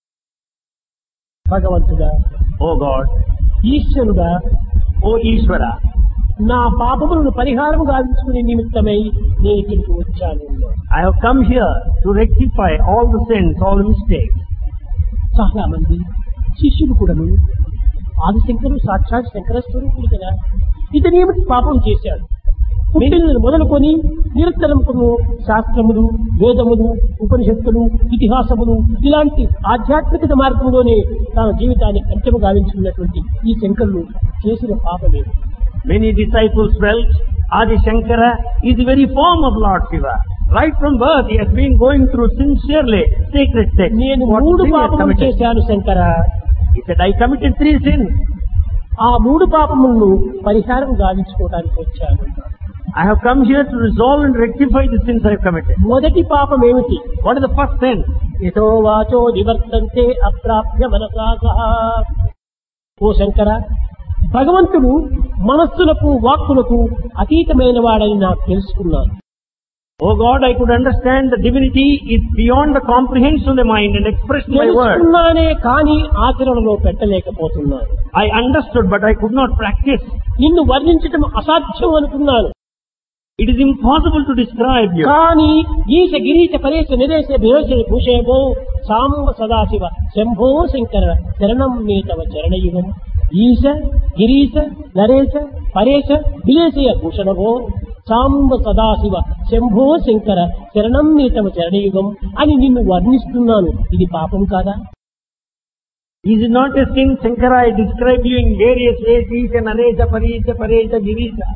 భగవంతుడా Oh God, ఈశ్వరుడా oh Ishvara, నా పాపములను పరిహారం గావించుకునే నిమిత్తమై నేను ఇక్కడికి వచ్చాను I have come here to rectify all the sins, all the mistakes. చాలా మంది శిష్యులు కూడాను ఆదిశంకరుడు సాక్షాత్ శంకర స్వరూపుడు కదా ఇతనేమిటి పాపం చేశాడు పుట్టిన మొదలుకొని నిరంతరం కొన్ని శాస్త్రములు వేదములు ఉపనిషత్తులు ఇతిహాసములు ఇలాంటి ఆధ్యాత్మికత మార్గంలోనే తన జీవితాన్ని అంచెము గావించుకున్నటువంటి ఈ శంకరులు చేసిన పాపమే Many disciples felt Adi Shankara is the very form of Lord Shiva. Right from birth, he has been going through sincerely sacred texts. నేను What మూడు sin he has పాపములు committed? చేశాను Shankara He said, I committed three sins. ఆ మూడు పాపములను పరిహారం గావించుకోవడానికి వచ్చాను I have come here to resolve and rectify the sins I have committed. మొదటి పాపం ఏమిటి What is the first sin? యథో వాచో నివర్తంతే అప్రాప్య మనసా సహా ఓ శంకర భగవంతుడు మనస్సులకు వాక్కులకు అతీతమైన వాడని నాకు తెలుసుకున్నాను Oh God, I could understand the divinity is beyond the comprehension of the mind and expressed by words. తెలుసుకున్నానే కానీ ఆచరణలో పెట్టలేకపోతున్నాను I understood, but I could not practice. నిన్ను వర్ణించటం అసాధ్యం అనుకున్నాను It is impossible to describe you. కానీ ఈశ గిరీశ పరేశ నిరేశ విరోశ భూషేభో సాంబ సదాశివ శంభో శంకర శరణం మే తవ చరణయుగం ఈశ గిరీశ నరేశ పరేశ విలేశయ భూషణభో సాంబ సదాశివ శంభో శంకర శరణం మే తవ చరణయుగం అని నిన్ను వర్ణిస్తున్నాను ఇది పాపం కాదా Is it not a sin, Shankara? I describe you in various ways, Isha, Naresha, Parisha, Paresha, Girisha.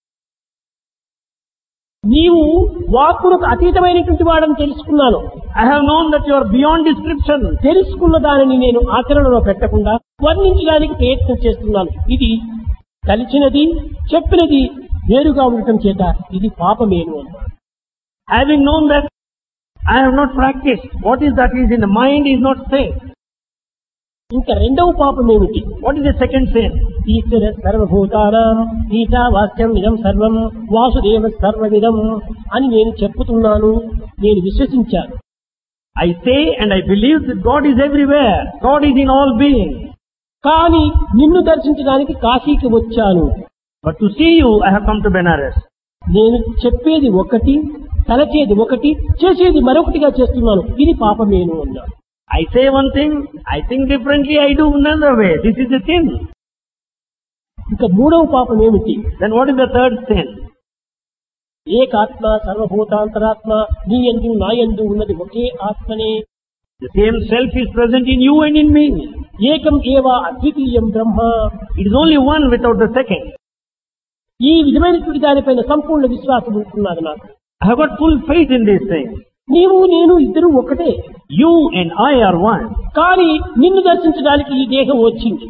నీవు వాక్కులకు అతీతమైనటువంటి వాడని తెలుసుకున్నాను I have known that you are beyond description. తెలుసుకున్న దానిని నేను ఆచరణలో పెట్టకుండా వర్ణించడానికి ప్రయత్నం చేస్తున్నాను ఇది కలిసినది చెప్పినది వేరుగా ఉండటం చేత ఇది పాపమేను అన్నాడు Having known that, I have not practiced. What is that is in the mind is not safe. ఇంకా రెండవ పాపం ఏమిటి What is the second sin? ఈశ్వర సర్వభూతానం ఈశావాస్యం ఇదం సర్వం వాసుదేవ సర్వవిధం అని నేను చెప్పుతున్నాను నేను విశ్వసించాను I say and I believe that God is everywhere. God is in all beings. కానీ నిన్ను దర్శించడానికి కాశీకి వచ్చాను But to see you, I have come to Benares. నేను చెప్పేది ఒకటి తలచేది ఒకటి చేసేది మరొకటిగా చేస్తున్నాను ఇది పాపమేను అన్నాడు I say one thing, I think differently, I do another way. This is the sin. ఇంకా మూడవ పాపం ఏమిటి Then what is the third sin? ఏకాత్మ సర్వభూతాంతరాత్మ నీ ఎందు నా ఎందు ఉన్నది ఒకే ఆత్మనే The same self is present in you and in me. ఏకం ఏవా అద్వితీయం బ్రహ్మ It is only one without the second. ఈ విధమైనటువంటి దానిపైన సంపూర్ణ విశ్వాసం ఉంటున్నది నాకు I have got full faith in these things. నీవు నేను ఇద్దరు ఒకటే You and I are one. కానీ నిన్ను దర్శించడానికి ఈ దేహం వచ్చింది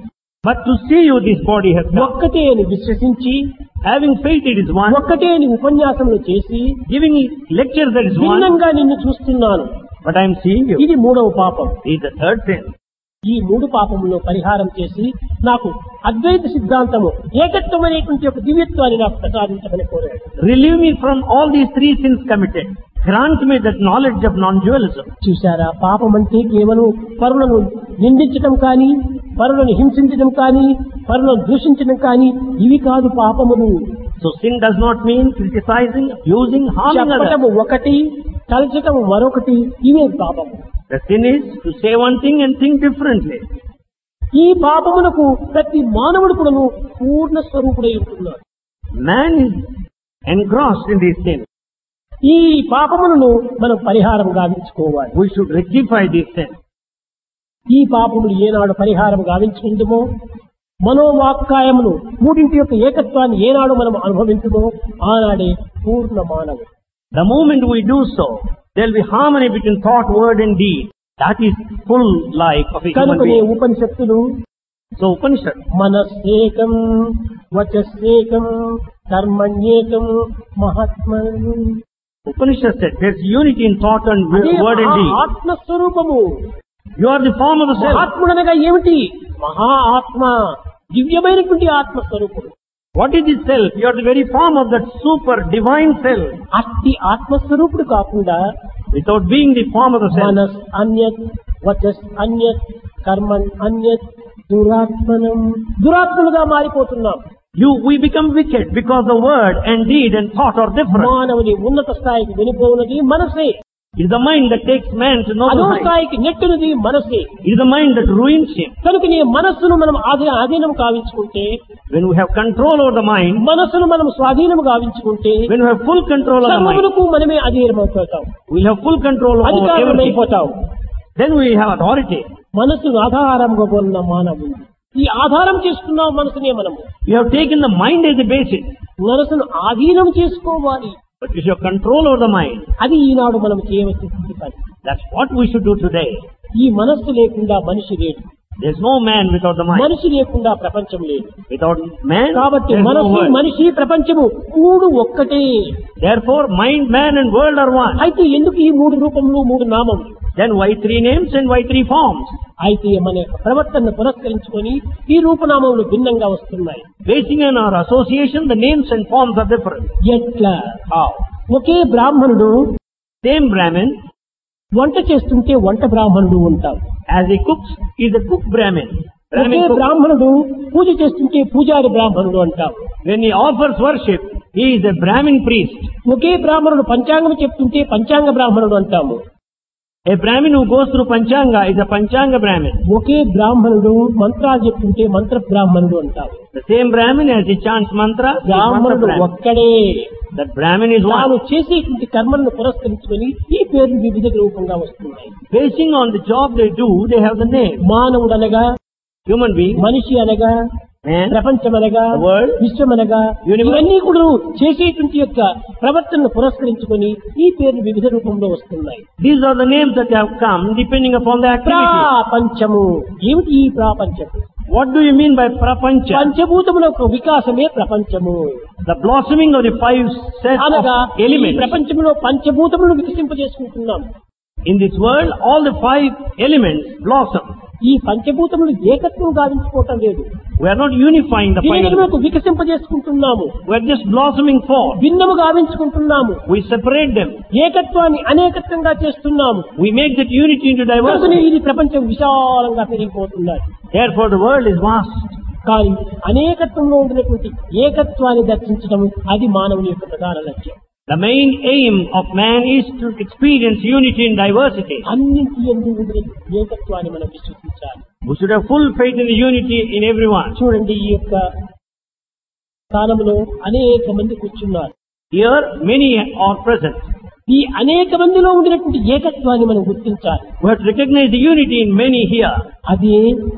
But to see you, this body has come. ఒక్కటే అని విశ్వసించి Having faith, it is one. ఒక్కటే అని ఉపన్యాసములు చేసి Giving lectures, that is one. భిన్నంగా నిన్ను చూస్తున్నాను But I am seeing you. ఇది మూడవ పాపం Is the third sin. ఈ మూడు పాపములను పరిహారం చేసి నాకు అద్వైత సిద్ధాంతము ఏకత్వం అనేటువంటి ఒక దివ్యత్వాన్ని నాకు ప్రసాదించమని కోరాడు Relieve me from all these three sins committed. Grant me that knowledge of non-dualism. చూశారా పాపం అంటే కేవలం పరులను నిందించడం కానీ పరులను హింసించడం కానీ పరులను దూషించడం కానీ ఇవి కాదు పాపములు So sin does not mean criticizing, abusing, harming others. చెప్పటము ఒకటి తలచటము మరొకటి ఇవే పాపము The sin is to say one thing and think differently. ఈ పాపమునకు ప్రతి మానవుడు కూడాను పూర్ణ స్వరూపుడై ఉంటున్నాడు Man is engrossed in these sins. ఈ పాపములను మనం పరిహారం గావించుకోవాలి We should rectify these sins. ఈ పాపములు ఏనాడు పరిహారం గావించుకుందుమో మనోవాక్కాయమును మూడింటి యొక్క ఏకత్వాన్ని ఏనాడు మనం అనుభవించుమో ఆనాడే పూర్ణ మానవుడు The moment we do so, there will be harmony between thought, word and deed. That is full life of a human కనుకనే being. ఉపనిషత్తులు So Upanishad, మనస్సేకం వచస్సేకం కర్మణ్యేకం Mahatma Upanishad said there's unity in thought and అదే word and మహా deed. ఆత్మస్వరూపము You are the form of the self. ఆత్ముడనగా ఏమిటి మహా ఆత్మ దివ్యమైనటువంటి ఆత్మస్వరూపుడు What is the self? You are the very form of that super divine self. అట్టి ఆత్మస్వరూపుడు కాకుండా Without being the form of the self, మనస్ అన్యత్ వచస్ అన్యత్ కర్మన్ అన్యత్ దురాత్మనం దురాత్మలుగా మారిపోతున్నాం you we become wicked because the word and deed and thought are different. మానవుని ఉన్నత స్థాయికి వెనుకోనది మనసే It is the mind that takes man to know అదో the mind. స్థాయికి నెట్టునది మనసే It is the mind that ruins him. కనుక నీ మనస్సును మనం ఆధీ ఆధీనం కావించుకుంటే When we have control over the mind, మనస్సును మనం స్వాధీనం గావించుకుంటే when we have full control over the mind, సర్వమునకు మనమే అధీనమైపోతాం we'll have full control over everything. అధికారమైపోతాం Then we have authority. మనస్సును ఆధారంగా కొన్న మానవుడు ఈ ఆధారం చేసుకున్న మనసునే మనము You have taken the mind as the basis. మనసును ఆధీనం చేసుకోవాలి But you have control over the mind. అది ఈనాడు మనం చేయవలసినటువంటి పని That's what we should do today. ఈ మనస్సు లేకుండా మనిషి లేడు There's no man without the mind. మనిషి లేకుండా ప్రపంచం లేదు Without man, కాబట్టి there's no మనస్సు world. మనిషి ప్రపంచము మూడు ఒక్కటే Therefore, mind, man and world are one. అయితే ఎందుకు ఈ మూడు రూపములు మూడు నామములు Then why three names and why three forms? అయితే మన యొక్క ప్రవర్తనను పురస్కరించుకొని ఈ రూపనామములు భిన్నంగా వస్తున్నాయి Basing on our association, the names and forms are different. ఎట్లా How? ఒకే బ్రాహ్మణుడు Same Brahmin, వంట చేస్తుంటే వంట బ్రాహ్మణుడు ఉంటాం as he cooks, is a cook Brahmin. Okay Brahmin cook. బ్రాహ్మణుడు పూజ చేస్తుంటే పూజారి బ్రాహ్మణుడు అంటాం When he offers worship, he is a Brahmin priest. ఒకే బ్రాహ్మణుడు పంచాంగం చెప్తుంటే పంచాంగ బ్రాహ్మణుడు అంటాము A Brahmin who goes through Panchanga is a Panchanga Brahmin. ఒకే బ్రాహ్మణుడు మంత్రాలు చెప్తుంటే మంత్ర బ్రాహ్మణుడు అంటాము The same Brahmin as he chants mantra, he is mantra బ్రాహ్మణుడు Brahmin. ఒక్కడే That Brahmin is తాను one. చేసేటువంటి కర్మలను పురస్కరించుకొని ఈ పేర్లు వివిధ రూపంగా వస్తున్నాయి Basing on the job they do, they have the name. మానవుడు అనగా Human being, మనిషి అనగా man, ప్రపంచం అనగా The world, విశ్వం అనగా universe. ఇవన్నీ కూడా చేసేటువంటి యొక్క ప్రవర్తనను పురస్కరించుకొని ఈ పేర్లు వివిధ రూపంలో వస్తున్నాయి these are the names that have come depending upon the activity. ప్రాపంచము ఏమిటి ఈ ప్రాపంచము What do you mean by prapancha? పంచభూతముల యొక్క వికాసమే ప్రపంచము The blossoming of the five sets అనగా of ఈ elements. ప్రపంచంలో పంచభూతములను వికసింపజేసుకుంటున్నాం In this world, all the five elements blossom. ఈ పంచభూతములు ఏకత్వం గావించుకోవటం లేదు We are not unifying the five elements. దీనిని వికసింపజేసుకుంటున్నాము We are just blossoming forth. భిన్నము గావించుకుంటున్నాము We separate them. ఏకత్వాన్ని అనేకత్వంగా చేస్తున్నాము We make that unity into కనుకనే diversity. ఇది ప్రపంచం విశాలంగా పెరిగిపోతున్నది Therefore, the world is vast. కానీ అనేకత్వంలో ఉండినటువంటి ఏకత్వాన్ని దర్శించడం అది మానవుని యొక్క ప్రధాన లక్ష్యం The main aim of man is to experience unity in diversity. అన్నింటి ఎందు ఉండిన ఏకత్వాన్ని మనం విశ్వసించాలి We should have full faith in the unity in everyone. చూడండి ఈ యొక్క స్థానంలో అనేక మంది కూర్చున్నారు Here, many are present. ఈ అనేక మందిలో ఉండినటువంటి ఏకత్వాన్ని మనం గుర్తించాలి We have to recognize the unity in many here. అదే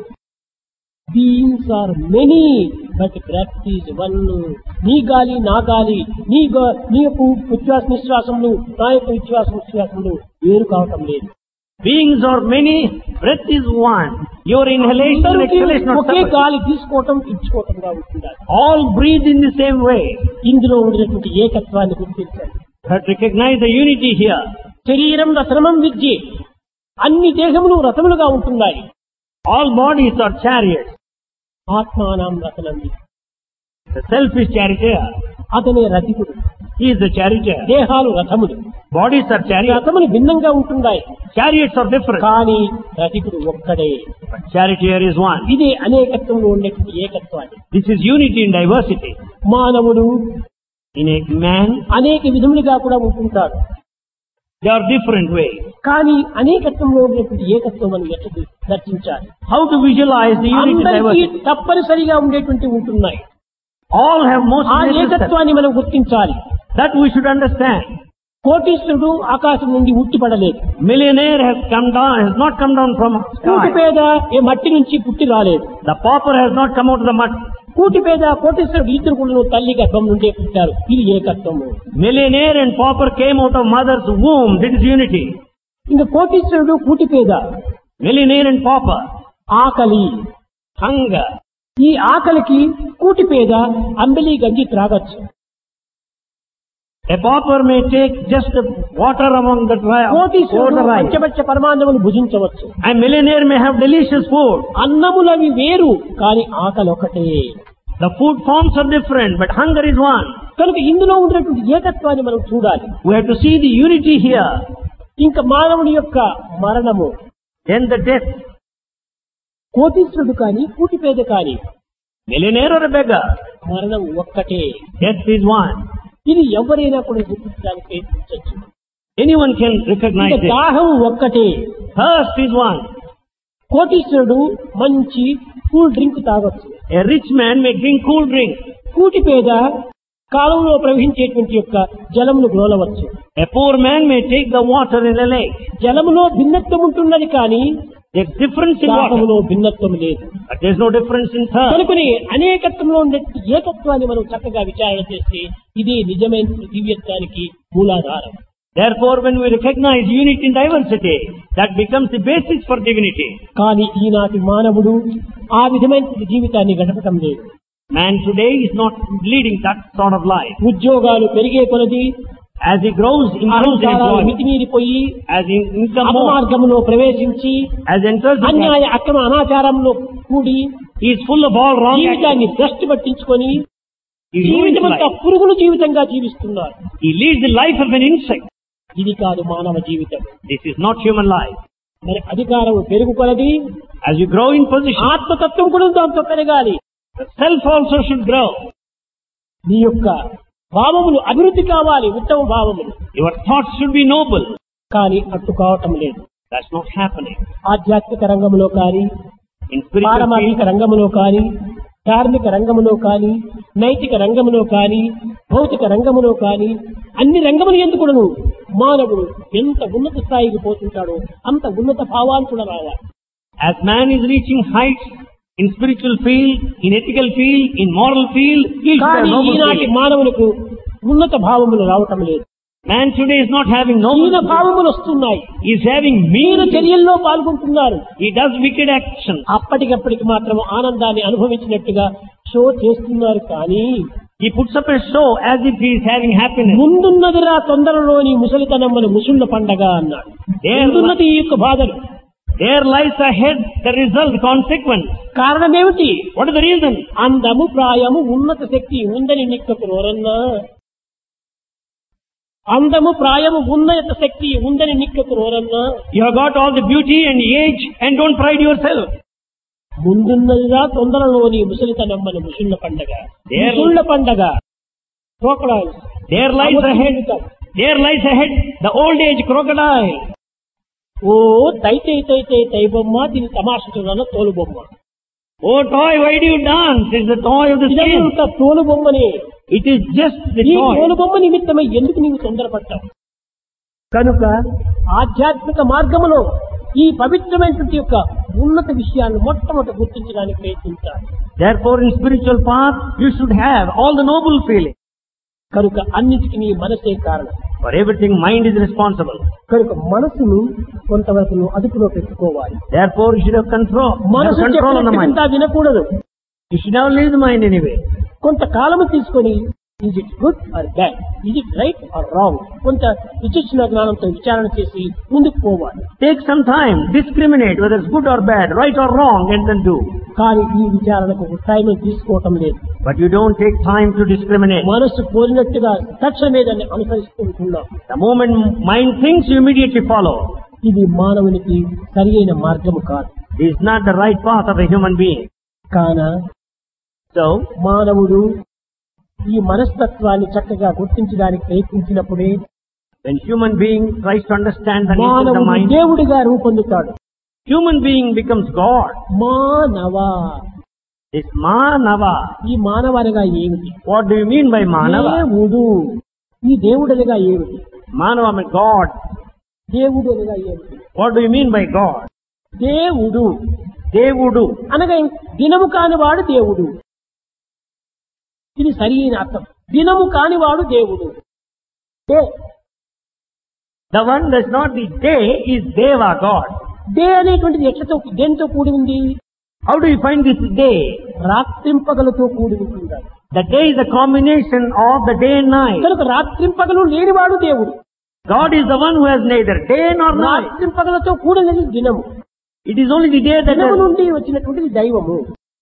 beings are many but breath is one నీ గాలి నా గాలి నీ గా- నీ యొక్క ఉచ్ఛ్వాస నిశ్వాసములు నా యొక్క ఉచ్ఛ్వాస నిశ్వాసములు వేరు కావటం లేదు Beings are many, breath is one. Your inhalation and అందరికీ exhalation are ఒకే separate. గాలి తీసుకోవటం ఇచ్చుకోవటంగా ఉంటుండాలి All breathe in the same way. ఇందులో ఉండేటువంటి ఏకత్వాన్ని గుర్తించండి But recognize the unity here. శరీరం రసనమం విద్య అన్ని దేహములు రథములుగా ఉంటున్నాయి All bodies are chariots. ఆత్మానం రథనం విద్య The self is charioteer. అతనే రథికుడు He is the charioteer. దేహాలు రథములు Bodies are ఈ chariots. రథములు భిన్నంగా ఉంటున్నాయి Chariots are different. కానీ రథికుడు ఒక్కడే But charioteer is one. ఇది అనేకత్వంలో ఉండేటువంటి ఏకత్వాన్ని This is unity in diversity. మానవుడు In a man, అనేక విధములుగా కూడా ఉంటుంటాడు there are different ways. కానీ అనేకత్వంలో ఉండేటువంటి ఏకత్వం అని ఎట్లా దర్శించాలి How to visualize the unity in అందరికీ diversity? తప్పనిసరిగా ఉండేటువంటి ఉంటున్నాయి All have most ఆ necessary. ఏకత్వాన్ని మనం గుర్తించాలి That we should understand. కోటీశ్వరుడు ఆకాశం నుండి ఉట్టిపడలేదు Millionaire has come down, has not come down from కూటి sky. పేద ఏ మట్టి నుంచి పుట్టి రాలేదు The pauper has not come out of the mud. కూటి పేద కోటీశ్వరుడు ఇద్దరు కూడా తల్లి గర్భం నుండే పుట్టారు ఇది ఏకత్వము Millionaire and pauper came out of mother's womb. This is unity. ఇంకా కోటీశ్వరుడు కూటి పేద Millionaire and pauper. ఆకలి Hunger. ఈ ఆకలికి కూటి పేద అంబలి గంజి త్రాగొచ్చు A pauper may take just the water among the dry, కోటీశ్వరుడు water rice. పంచపచ్చ పరమాన్నములు భుజించవచ్చు And millionaire may have delicious food. అన్నములవి వేరు కానీ ఆకలి ఒకటే The food forms are different, but hunger is one. కనుక ఇందులో ఉన్నటువంటి ఏకత్వాన్ని మనం చూడాలి We have to see the unity here. ఇంకా మానవుని యొక్క మరణము Then the death. కోటీశ్వరుడు కానీ కూటి పేద కానీ Millionaire or a beggar. మరణం ఒక్కటే Death is one. ఇది ఎవరైనా కూడా గుర్తించడానికి ప్రయత్నించవచ్చు Anyone can recognize ఇంకా it. దాహం ఒక్కటే Thirst is one. కోటీశ్వరుడు మంచి కూల్ డ్రింక్ తాగొచ్చు A rich man may drink cool drink. కూటి పేద కాలంలో ప్రవహించేటువంటి యొక్క జలమును గ్రోలవచ్చు A poor man may take the water in a lake. జలములో భిన్నత్వం ఉంటున్నది కానీ There's difference in water, దాహములో భిన్నత్వం లేదు but there's no difference in thirst. కనుకని అనేకత్వంలో ఉండే ఏకత్వాన్ని మనం చక్కగా విచారణ చేస్తే ఇది నిజమైన దివ్యత్వానికి మూలాధారం Therefore, when we recognize unity in diversity, that becomes the basis for divinity. కానీ ఈనాటి మానవుడు ఆ విధమైన జీవితాన్ని గడపటం లేదు Man today is not leading that sort of life. ఉద్యోగాలు పెరిగే కొలది As he grows, improves in అహంకారాలు employment, మితిమీరిపోయి as in income more, అపమార్గంలో ప్రవేశించి as enters the అన్యాయ అక్రమ అనాచారంలో కూడి he is full of all wrong actions. జీవితాన్ని భ్రష్టు పట్టించుకొని He ruins జీవితం అంతా life. పురుగుల జీవితంగా జీవిస్తున్నారు He leads the life of an insect. ఇది కాదు మానవ జీవితం This is not human life. మరి అధికారం పెరుగుకొలది As you grow in position, ఆత్మతత్వం కూడా దాంతో పెరగాలి the self also should grow. నీ యొక్క భావములు అభివృద్ధి కావాలి ఉత్తమ భావములు Your thoughts should be noble. కానీ అట్టు కావటం లేదు That's not happening. ఆధ్యాత్మిక రంగంలో కానీ In spiritual పారమార్థిక field, రంగంలో కానీ ధార్మిక రంగంలో కానీ నైతిక రంగంలో కానీ భౌతిక రంగంలో కానీ అన్ని రంగములు ఎందుకును మానవుడు ఎంత ఉన్నత స్థాయికి పోతుంటాడో అంత ఉన్నత భావాలు కూడా రావాలి as man is reaching heights in spiritual field, in ethical field, in moral field, he should have కానీ noble ఈనాటి feeling. మానవులకు ఉన్నత భావములు రావటం లేదు Man today is not having హీన noble భావములు వస్తున్నాయి He is having Meena mean. చర్యల్లో పాల్గొంటున్నారు He does wicked actions. అప్పటికప్పటికి మాత్రం ఆనందాన్ని అనుభవించినట్టుగా షో చేస్తున్నారు కానీ He puts up a show as if he is having happiness. ముందున్నదిరా తొందరలోని ముసలితనమ్మని ముసుళ్ళ పండగ అన్నాడు ముందున్నది ఈ యొక్క బాధలు There lies ahead the result, consequence. కారణమేమిటి What is the reason? అందము ప్రాయము ఉన్నత శక్తి ఉందని నిక్కకు రోరన్నా అందము ప్రాయము ఉన్నత శక్తి ఉందని నిక్కకు రోరన్నా You have got all the beauty and age and don't pride yourself. ముందున్నదిరా తొందరలోని ముసలితనమ్మని ముసుళ్ళ పండగ There- ముసుళ్ళ పండగ crocodiles. There lies ahead, there lies ahead the old age crocodile. ఓ తైతై తైతై తై బొమ్మ దీని తమాషుతున్న తోలు బొమ్మ Oh toy, why do you dance? It's the toy of the skin. ఇదంతా తోలు బొమ్మనే It is just the ఈ toy. తోలు బొమ్మ నిమిత్తమై ఎందుకు నీవు తొందరపడ్డావు కనుక ఆధ్యాత్మిక మార్గములో ఈ పవిత్రమైనటువంటి యొక్క ఉన్నత విషయాన్ని మొట్టమొదటి గుర్తించడానికి ప్రయత్నించాలి Therefore in spiritual path, you should have all the noble feelings. కనుక అన్నిటికీ నీ మనసే కారణం For everything, mind is responsible. కనుక మనసును కొంతవరకు నువ్వు అదుపులో పెట్టుకోవాలి Therefore, you should have control. Have మనసు control on the mind. చెప్పినట్టు వినకూడదు You should never leave the mind anyway. కొంతకాలము తీసుకొని is it good or bad is it right or wrong కొంత విచక్షణ జ్ఞానంతో విచారణ చేసి ముందుకు పోవాలి Take some time, discriminate whether it's good or bad, right or wrong, and then do. కానీ ఈ విచారణకు టైం తీసుకోవటం లేదు But you don't take time to discriminate. మనసు కోరినట్టుగా తక్షణమే దాన్ని అనుసరిస్తుంటున్నాం The moment mind thinks, you immediately follow. ఇది మానవునికి సరి అయిన మార్గము కాదు This is not the right path of a human being. కాన So, మానవుడు ఈ మనస్తత్వాన్ని చక్కగా గుర్తించడానికి ప్రయత్నించినప్పుడే when human being tries to understand the nature of the మానవుడు mind, దేవుడిగా రూపొందుతాడు human being becomes God. మానవ This Manava. ఈ మానవనగా ఏమిటి What do you mean by Manava? దేవుడు ఈ దేవుడనగా ఏమిటి Manava means God. దేవుడు అనగా ఏమిటి What do you mean by God? దేవుడు Devudu. అనగా దినము కానివాడు దేవుడు ఇది సరి అయిన అర్థం దినము కానివాడు దేవుడు day The one that's not the day is Deva, God. Day అనేటువంటిది ఎట్లతో దేనితో కూడి ఉంది How do you find this day? రాత్రింపగలతో కూడి ఉంటుంది The day is a combination of the day and night. కనుక రాత్రింపగలు లేనివాడు దేవుడు God is the one who has neither day nor night. రాత్రింపగలతో కూడినది దినము It is only the day that దినము has, నుండి వచ్చినటువంటిది దైవము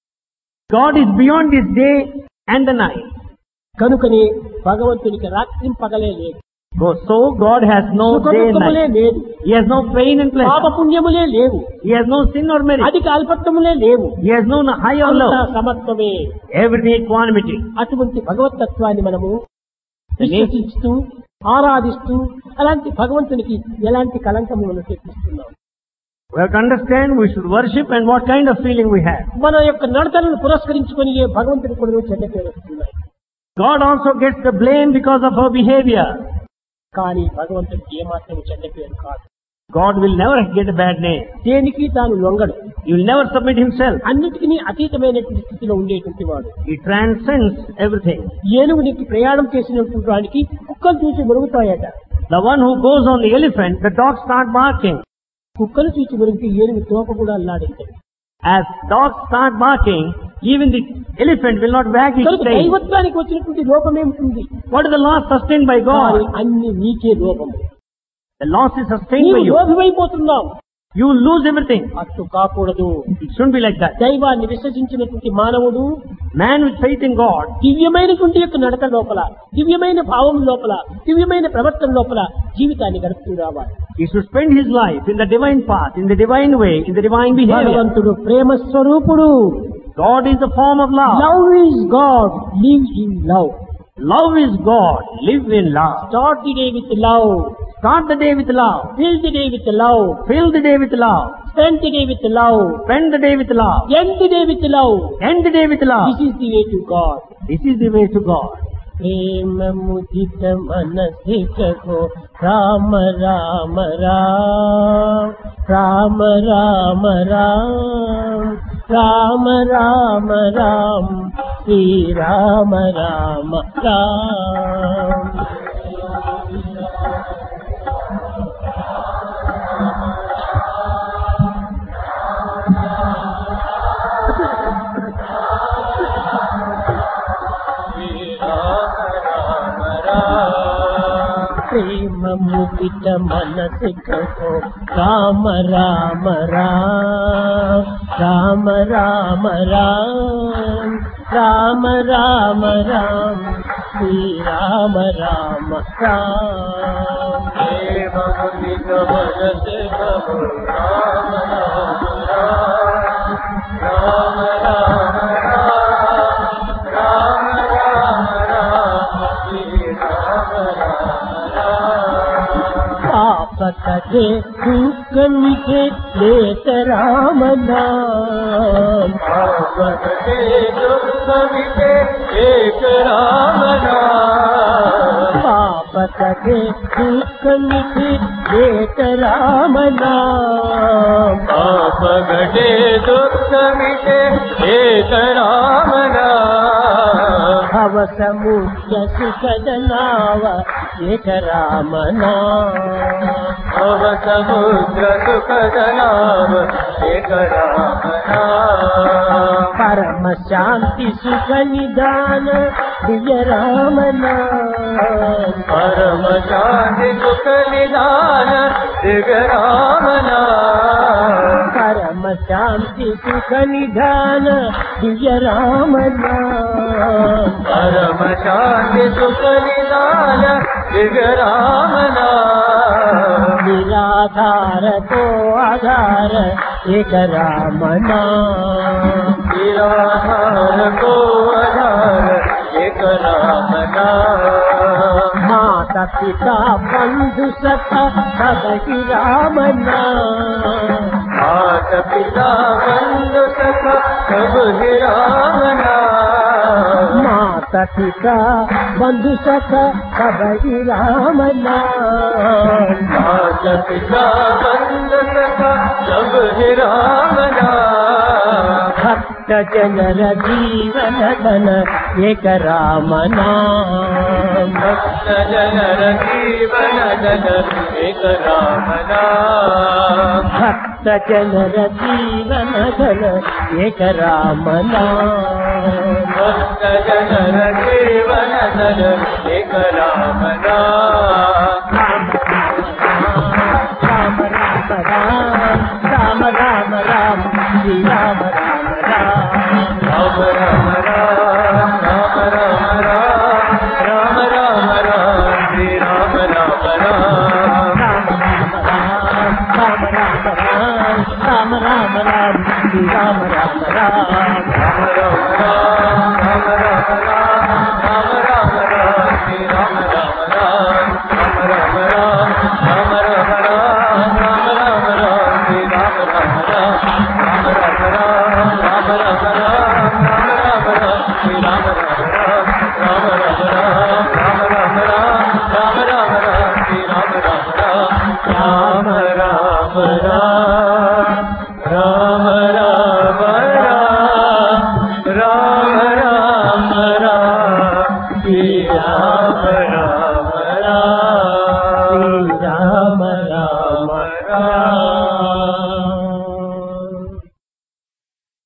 God is beyond this day and the night. కనుకనే భగవంతునికి రాత్రింపగలే లేదు So, so God has no సుఖ day and దుఃఖములే night. లేదు He has no pain and pleasure. పాపపుణ్యములే లేవు He has no sin or merit. అధిక అల్పత్వములే లేవు He has no high or అంతా low. సమత్వమే Everything equanimity. అటువంటి భగవతత్వాన్ని మనము విశ్వసిస్తూ ఆరాధిస్తూ అలాంటి భగవంతునికి ఎలాంటి కలంకము మనం తెప్పిస్తున్నాం We have to understand we should worship and what kind of feeling we have. మన యొక్క నడతలను పురస్కరించుకొని ఏ భగవంతుని కూడా చెడ్డ పేరు వస్తున్నాయి God also gets the blame because of our behavior. కానీ భగవంతుడికి ఏమాత్రం చెడ్డ పేరు కాదు God will never get a bad name. దేనికి తాను లొంగడు He will never submit himself. అన్నిటికీ అతీతమైనటువంటి స్థితిలో ఉండేటువంటి వాడు He transcends everything. ఏనుగునికి ప్రయాణం చేసినటువంటి వాడికి కుక్కలు చూసి మురుగుతాయట The one who goes on the elephant, the dogs start barking. కుక్కలు చూసి మురిగితే ఏనుగు తోక కూడా అల్లాడింది As dogs start barking, even the elephant will not wag its కనుక tail. దైవత్వానికి వచ్చినటువంటి లోపమేమిటి What is the loss sustained by కానీ God? అన్ని నీకే లోపము The loss is sustained by నీవు you. లోపమైపోతున్నావు You will lose everything. అట్టు కాకూడదు It shouldn't be like that. దైవాన్ని విశ్వసించినటువంటి మానవుడు Man with faith in God దివ్యమైనటువంటి యొక్క నడక లోపల దివ్యమైన భావం లోపల దివ్యమైన ప్రవర్తన లోపల జీవితాన్ని గడుపుతూ రావాలి He should spend his life in the divine path, in the divine way, in the divine behavior. భగవంతుడు ప్రేమ స్వరూపుడు God is the form of love. Love is God live in love Love is God. Live in love. Start the day with love Start the day with love. Fill the day with love Fill the day with love. Spend the day with love Spend the day with love. End the day with love End the day with love. This is the way to God This is the way to God. ప్రేమ ముదిత మనసికో రామ రామ రామ రామ రామ రామ రామ రామ రామ శ్రీ రామ రామ రామ ప్రేమ ముదిత మనసికో రామ రామ రామ రామ రామ రామ రామ రామ రామ శ్రీ రామ రామ రామ ప్రేమ ముదిత మనసికో రామ రామ రామ రామ రామ పాపకటే దుఃఖమితే లేత రామ నామ పాపకటే దుఃఖమితే ఏక రామ పాపకటే దుఃఖమితే లేత రామ నామ పాపకటే దుఃఖమితే ఏక రామ భవ సముద్ర సుఖద నావ ఏక రామనా భవ సముద్ర సుఖదనామ ఏక రామనా పరమ శాంతి సుఖ నిదాన దివ్య రామనా పరమ శాంతి సుఖ నిదాన దివ్య రామనా పరమ శాంతి సుఖ నిదాన దివ్య రామనా పరమ శాంతి సుఖ నిదాన దివ్య రామనా నిరాధార తో ఆధార ఏక రామనా నిరాహార కో ఆధార ఏక రామనా మాత పిత బంధు సఖ సదహి రామనా मात पिता बंद सखा सब ही रामना మాత పిత బంధు సఖ సదహి రామనా मात पिता बंद सखा सब ही रामना భక్త జనర జీవన ధన ఏక రామనా भक्त जनर जीवन जन एक रामना భక్త జనర జీవన ధన ఏక రామనా भक्त जनर जीवन जन एक रामना రామ రామ రామ రామ రామ రామ శ్రీ రామ రామ రామ राम राम राम राम राम राम राम राम श्री राम राम राम రామ రామ రామ రామ రామ రామ శ్రీ రామ రామ రామ राम राम राम राम राम राम राम राम श्री राम राम राम राम राम राम राम राम राम राम राम राम श्री राम राम राम राम राम राम राम राम राम राम राम राम श्री राम राम राम राम